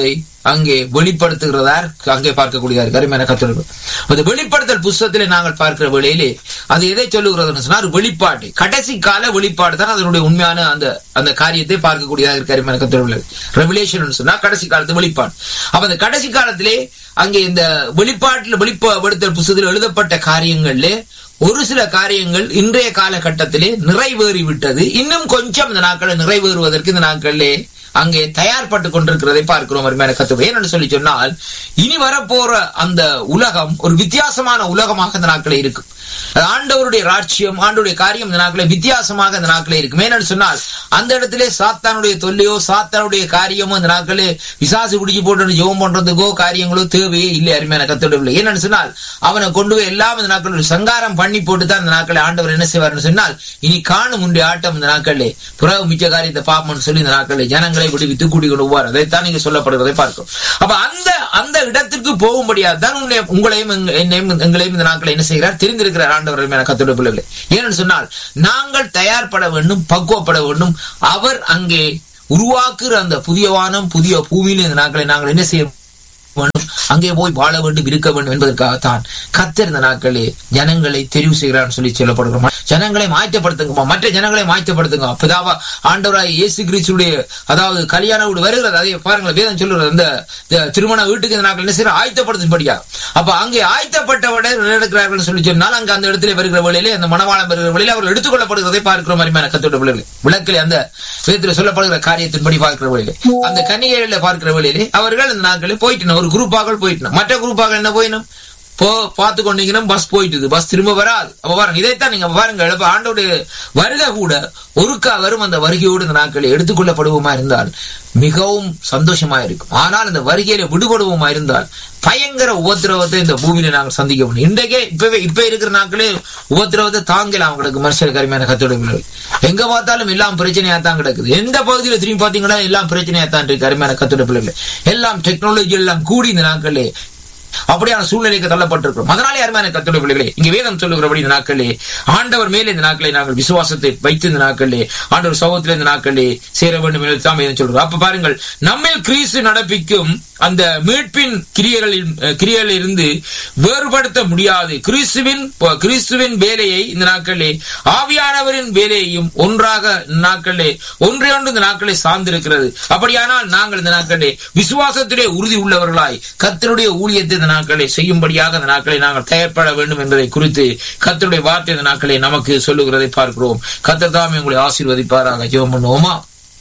[SPEAKER 1] அங்கே வெளிப்படுத்துகிறதார் அங்கே பார்க்கக்கூடியதார் கருமையான கத்தொடர்பு அந்த வெளிப்படுத்தல் புஸ்தகத்திலே நாங்கள் பார்க்கிற வேளையிலே அது எதை சொல்லுகிறதுன்னு சொன்னால் வெளிப்பாட்டு கடைசி கால வெளிப்பாடு தான் அதனுடைய உண்மையான அந்த அந்த காரியத்தை பார்க்கக்கூடியதாக கருமையான கத்தொடர்பு ரெவலேஷன் சொன்னா கடைசி காலத்து வெளிப்பாடு அப்ப அந்த கடைசி காலத்திலே அங்கே இந்த வெளிப்பாட்டில் வெளிப்படுத்தல் புஸ்தகத்தில் எழுதப்பட்ட காரியங்கள்ல ஒரு சில காரியங்கள் இன்றைய காலகட்டத்திலே நிறைவேறி விட்டது இன்னும் கொஞ்சம் இந்த நாட்களை நிறைவேறுவதற்கு இந்த நாட்களிலே அங்கே தயார்பட்டு கொண்டிருக்கிறதை பார்க்கிறோம் அருமையான கத்துவை ஏன்னு சொல்லி சொன்னால் இனி வரப்போற அந்த உலகம் ஒரு வித்தியாசமான உலகமாக இந்த நாட்களே இருக்கும் ஆண்டவருடைய ராட்சியம் ஆண்டவருடைய காரியம் இந்த நாட்களே வித்தியாசமாக இந்த நாட்களே இருக்கும் ஏன்னு சொன்னால் அந்த இடத்திலே சாத்தானுடைய தொல்லையோ சாத்தானுடைய காரியமோ இந்த நாட்களே விசாசு குடிச்சு போட்டு ஜெபம் பண்றதுக்கோ காரியங்களோ தேவையே இல்லை அருமையான கத்தோடவில்லை ஏன்னு சொன்னால் அவனை கொண்டு போய் எல்லாம் இந்த நாட்கள் ஒரு சங்காரம் பண்ணி போட்டு தான் இந்த நாட்களை ஆண்டவர் என்ன செய்வார்னு சொன்னால் இனி காணும் உண்டு ஆட்டம் இந்த நாட்களே புறவு மிச்ச காரியத்தை பாப்போம்னு சொல்லி இந்த நாட்களை ஜனங்களை விடுவித்து கூடி கொண்டு போவார் அதைத்தான் நீங்க சொல்லப்படுவதை பார்க்கும் அப்ப அந்த அந்த இடத்திற்கு போகும்படியாக தான் உங்களையும் என்னையும் எங்களையும் இந்த நாட்களை என்ன செய்கிறார் தெரிந்திருக்கிறார் ஆண்டவர் கத்தோட பிள்ளைகளை ஏன்னு சொன்னால் நாங்கள் தயார்பட வேண்டும் பக்குவப்பட வேண்டும் அவர் அங்கே உருவாக்குற அந்த புதிய வானம் புதிய பூமியில் இந்த நாட்களை நாங்கள் என்ன செய்ய வேண்டும் அங்கே போய் வாழ வேண்டும் இருக்க வேண்டும் என்பதற்காகத்தான் கத்திருந்த நாட்களே ஜனங்களை தெரிவு செய்கிறான்னு சொல்லி சொல்லப்படுகிறோம் ஜனங்களை மாற்றப்படுத்துங்கம்மா மற்ற ஜனங்களை மாற்றப்படுத்துங்க பிதாவா ஆண்டவராய் இயேசு கிறிஸ்துடைய அதாவது கல்யாண வீடு வருகிறது அதை பாருங்களேன் வேதம் சொல்லுறது அந்த திருமண வீட்டுக்கு இந்த நாட்கள் என்ன செய்யற ஆயத்தப்படுத்தும்படியா அப்ப அங்கே ஆயத்தப்பட்டவுடன் நடக்கிறார்கள் சொல்லி சொன்னால் அங்க அந்த இடத்துல வருகிற வழியிலே அந்த மனவாளம் வருகிற வழியில அவர்கள் எடுத்துக்கொள்ளப்படுகிறதை பார்க்கிற மாதிரியான கத்தோட விளைவு விளக்கில் அந்த வேதத்தில் சொல்லப்படுகிற காரியத்தின்படி பார்க்கிற வழியிலே அந்த கன்னிகையில பார்க்கிற வழியிலே அவர்கள் இந்த நாட்களில் போயிட்டு ஒரு குரூப்பாக போயிட்டு மற்ற குரூப்பாக என்ன போயினும் போ பார்த்து கொண்டீங்கன்னா பஸ் போயிட்டுது பஸ் திரும்ப வராது அப்ப பாருங்க இதைத்தான் நீங்க பாருங்க இப்ப ஆண்டோடைய வருகை கூட ஒருக்கா வரும் அந்த வருகையோடு இந்த நாட்களை எடுத்துக்கொள்ளப்படுவோமா இருந்தால் மிகவும் சந்தோஷமா இருக்கும் ஆனால் இந்த வருகையில விடுபடுவோமா இருந்தால் பயங்கர உபத்திரவத்தை இந்த பூமியில நாங்கள் சந்திக்க முடியும் இன்றைக்கே இப்பவே இப்ப இருக்கிற நாட்களே உபத்திரவத்தை தாங்கல அவங்களுக்கு மனுஷல் கருமையான கத்தோட எங்க பார்த்தாலும் எல்லாம் பிரச்சனையா தான் கிடக்குது எந்த பகுதியில திரும்பி பாத்தீங்கன்னா எல்லாம் பிரச்சனையா தான் இருக்கு கருமையான கத்தோட பிள்ளைகள் எல்லாம் டெக்னாலஜி எல்லாம் கூடி இந்த நாட்களே அப்படியான சூழ்நிலைக்கு தள்ளப்பட்டிருக்கிறோம் அதனாலே அருமையான கத்துடைய பிள்ளைகளே இங்க வேதம் சொல்லுகிறபடி இந்த நாட்களே ஆண்டவர் மேலே இந்த நாட்களை நாங்கள் விசுவாசத்தை வைத்து இந்த நாட்களே ஆண்டவர் சமூகத்தில் இந்த நாட்களே சேர வேண்டும் என்று தான் வேதம் சொல்றோம் அப்ப பாருங்கள் நம்மில் கிறிஸ்து நடப்பிக்கும் அந்த மீட்பின் கிரியைகளில் கிரியைகளில் இருந்து வேறுபடுத்த முடியாது கிறிஸ்துவின் கிறிஸ்துவின் வேலையை இந்த நாட்களே ஆவியானவரின் வேலையையும் ஒன்றாக நாட்களே ஒன்றே ஒன்று இந்த நாட்களை சார்ந்திருக்கிறது அப்படியானால் நாங்கள் இந்த நாட்களே விசுவாசத்திலே உறுதி உள்ளவர்களாய் கத்தருடைய ஊழியத்தை இந்த நாட்களை செய்யும்படியாக இந்த நாட்களை நாங்கள் தயார்பட வேண்டும் என்பதை குறித்து கத்தருடைய வார்த்தை இந்த நாட்களை நமக்கு சொல்லுகிறதை பார்க்கிறோம் கத்தர் தாமே உங்களை ஆசீர்வதிப்பாராக ஜெபம் பண்ணுவோமா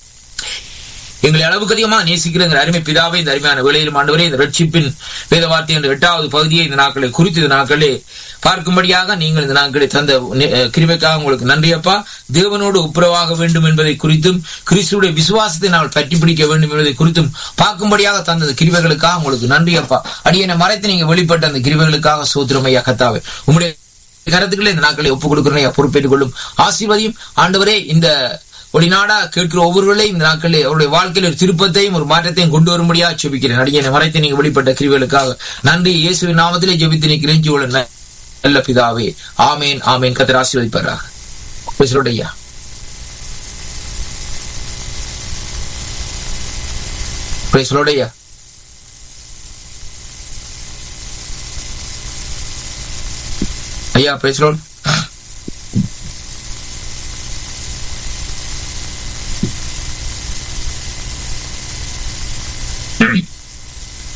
[SPEAKER 1] எங்களை அளவுக்கு அதிகமாக நேசிக்கிற எங்கள் அருமை பிதாவை இந்த அருமையான வேளையிலும் ஆண்டவரே இந்த ரட்சிப்பின் வேத வார்த்தை என்ற எட்டாவது பகுதியை இந்த நாட்களை குறித்து இந்த நாட்களே பார்க்கும்படியாக நீங்கள் இந்த நாட்களை தந்த கிருமைக்காக உங்களுக்கு நன்றியப்பா தேவனோடு ஒப்புரவாக வேண்டும் என்பதை குறித்தும் கிறிஸ்துடைய விசுவாசத்தை நாங்கள் பற்றி பிடிக்க வேண்டும் என்பதை குறித்தும் பார்க்கும்படியாக தந்த கிருவைகளுக்காக உங்களுக்கு நன்றியப்பா அடியனை மறைத்து நீங்க வெளிப்பட்ட அந்த கிருவைகளுக்காக சோத்திரமையா கத்தாவே உங்களுடைய கருத்துக்களை இந்த நாட்களை ஒப்புக் கொடுக்கிறேன் பொறுப்பேற்றுக் கொள்ளும் ஆசீர்வதியும் ஆண்டவரே இந்த ஒளிநாடா கேட்கிற ஒவ்வொருவர்களையும் இந்த நாட்களில் அவருடைய வாழ்க்கையில் ஒரு திருப்பத்தையும் ஒரு மாற்றத்தையும் கொண்டு வரும்படியா ஜெபிக்கிறேன் அடியனை மறைத்து நீங்க வெளிப்பட்ட கிருவிகளுக்காக நன்றி இயேசுவின் நாமத்திலே ஜெபித்து நிற்கிறேன் ஜீவன நல்ல பிதாவே ஆமேன் ஆமேன் கத்தர் ஆசீர்வதிப்பாராக பேசுறோடையா பேசுறோடையா ஐயா பேசுறோம்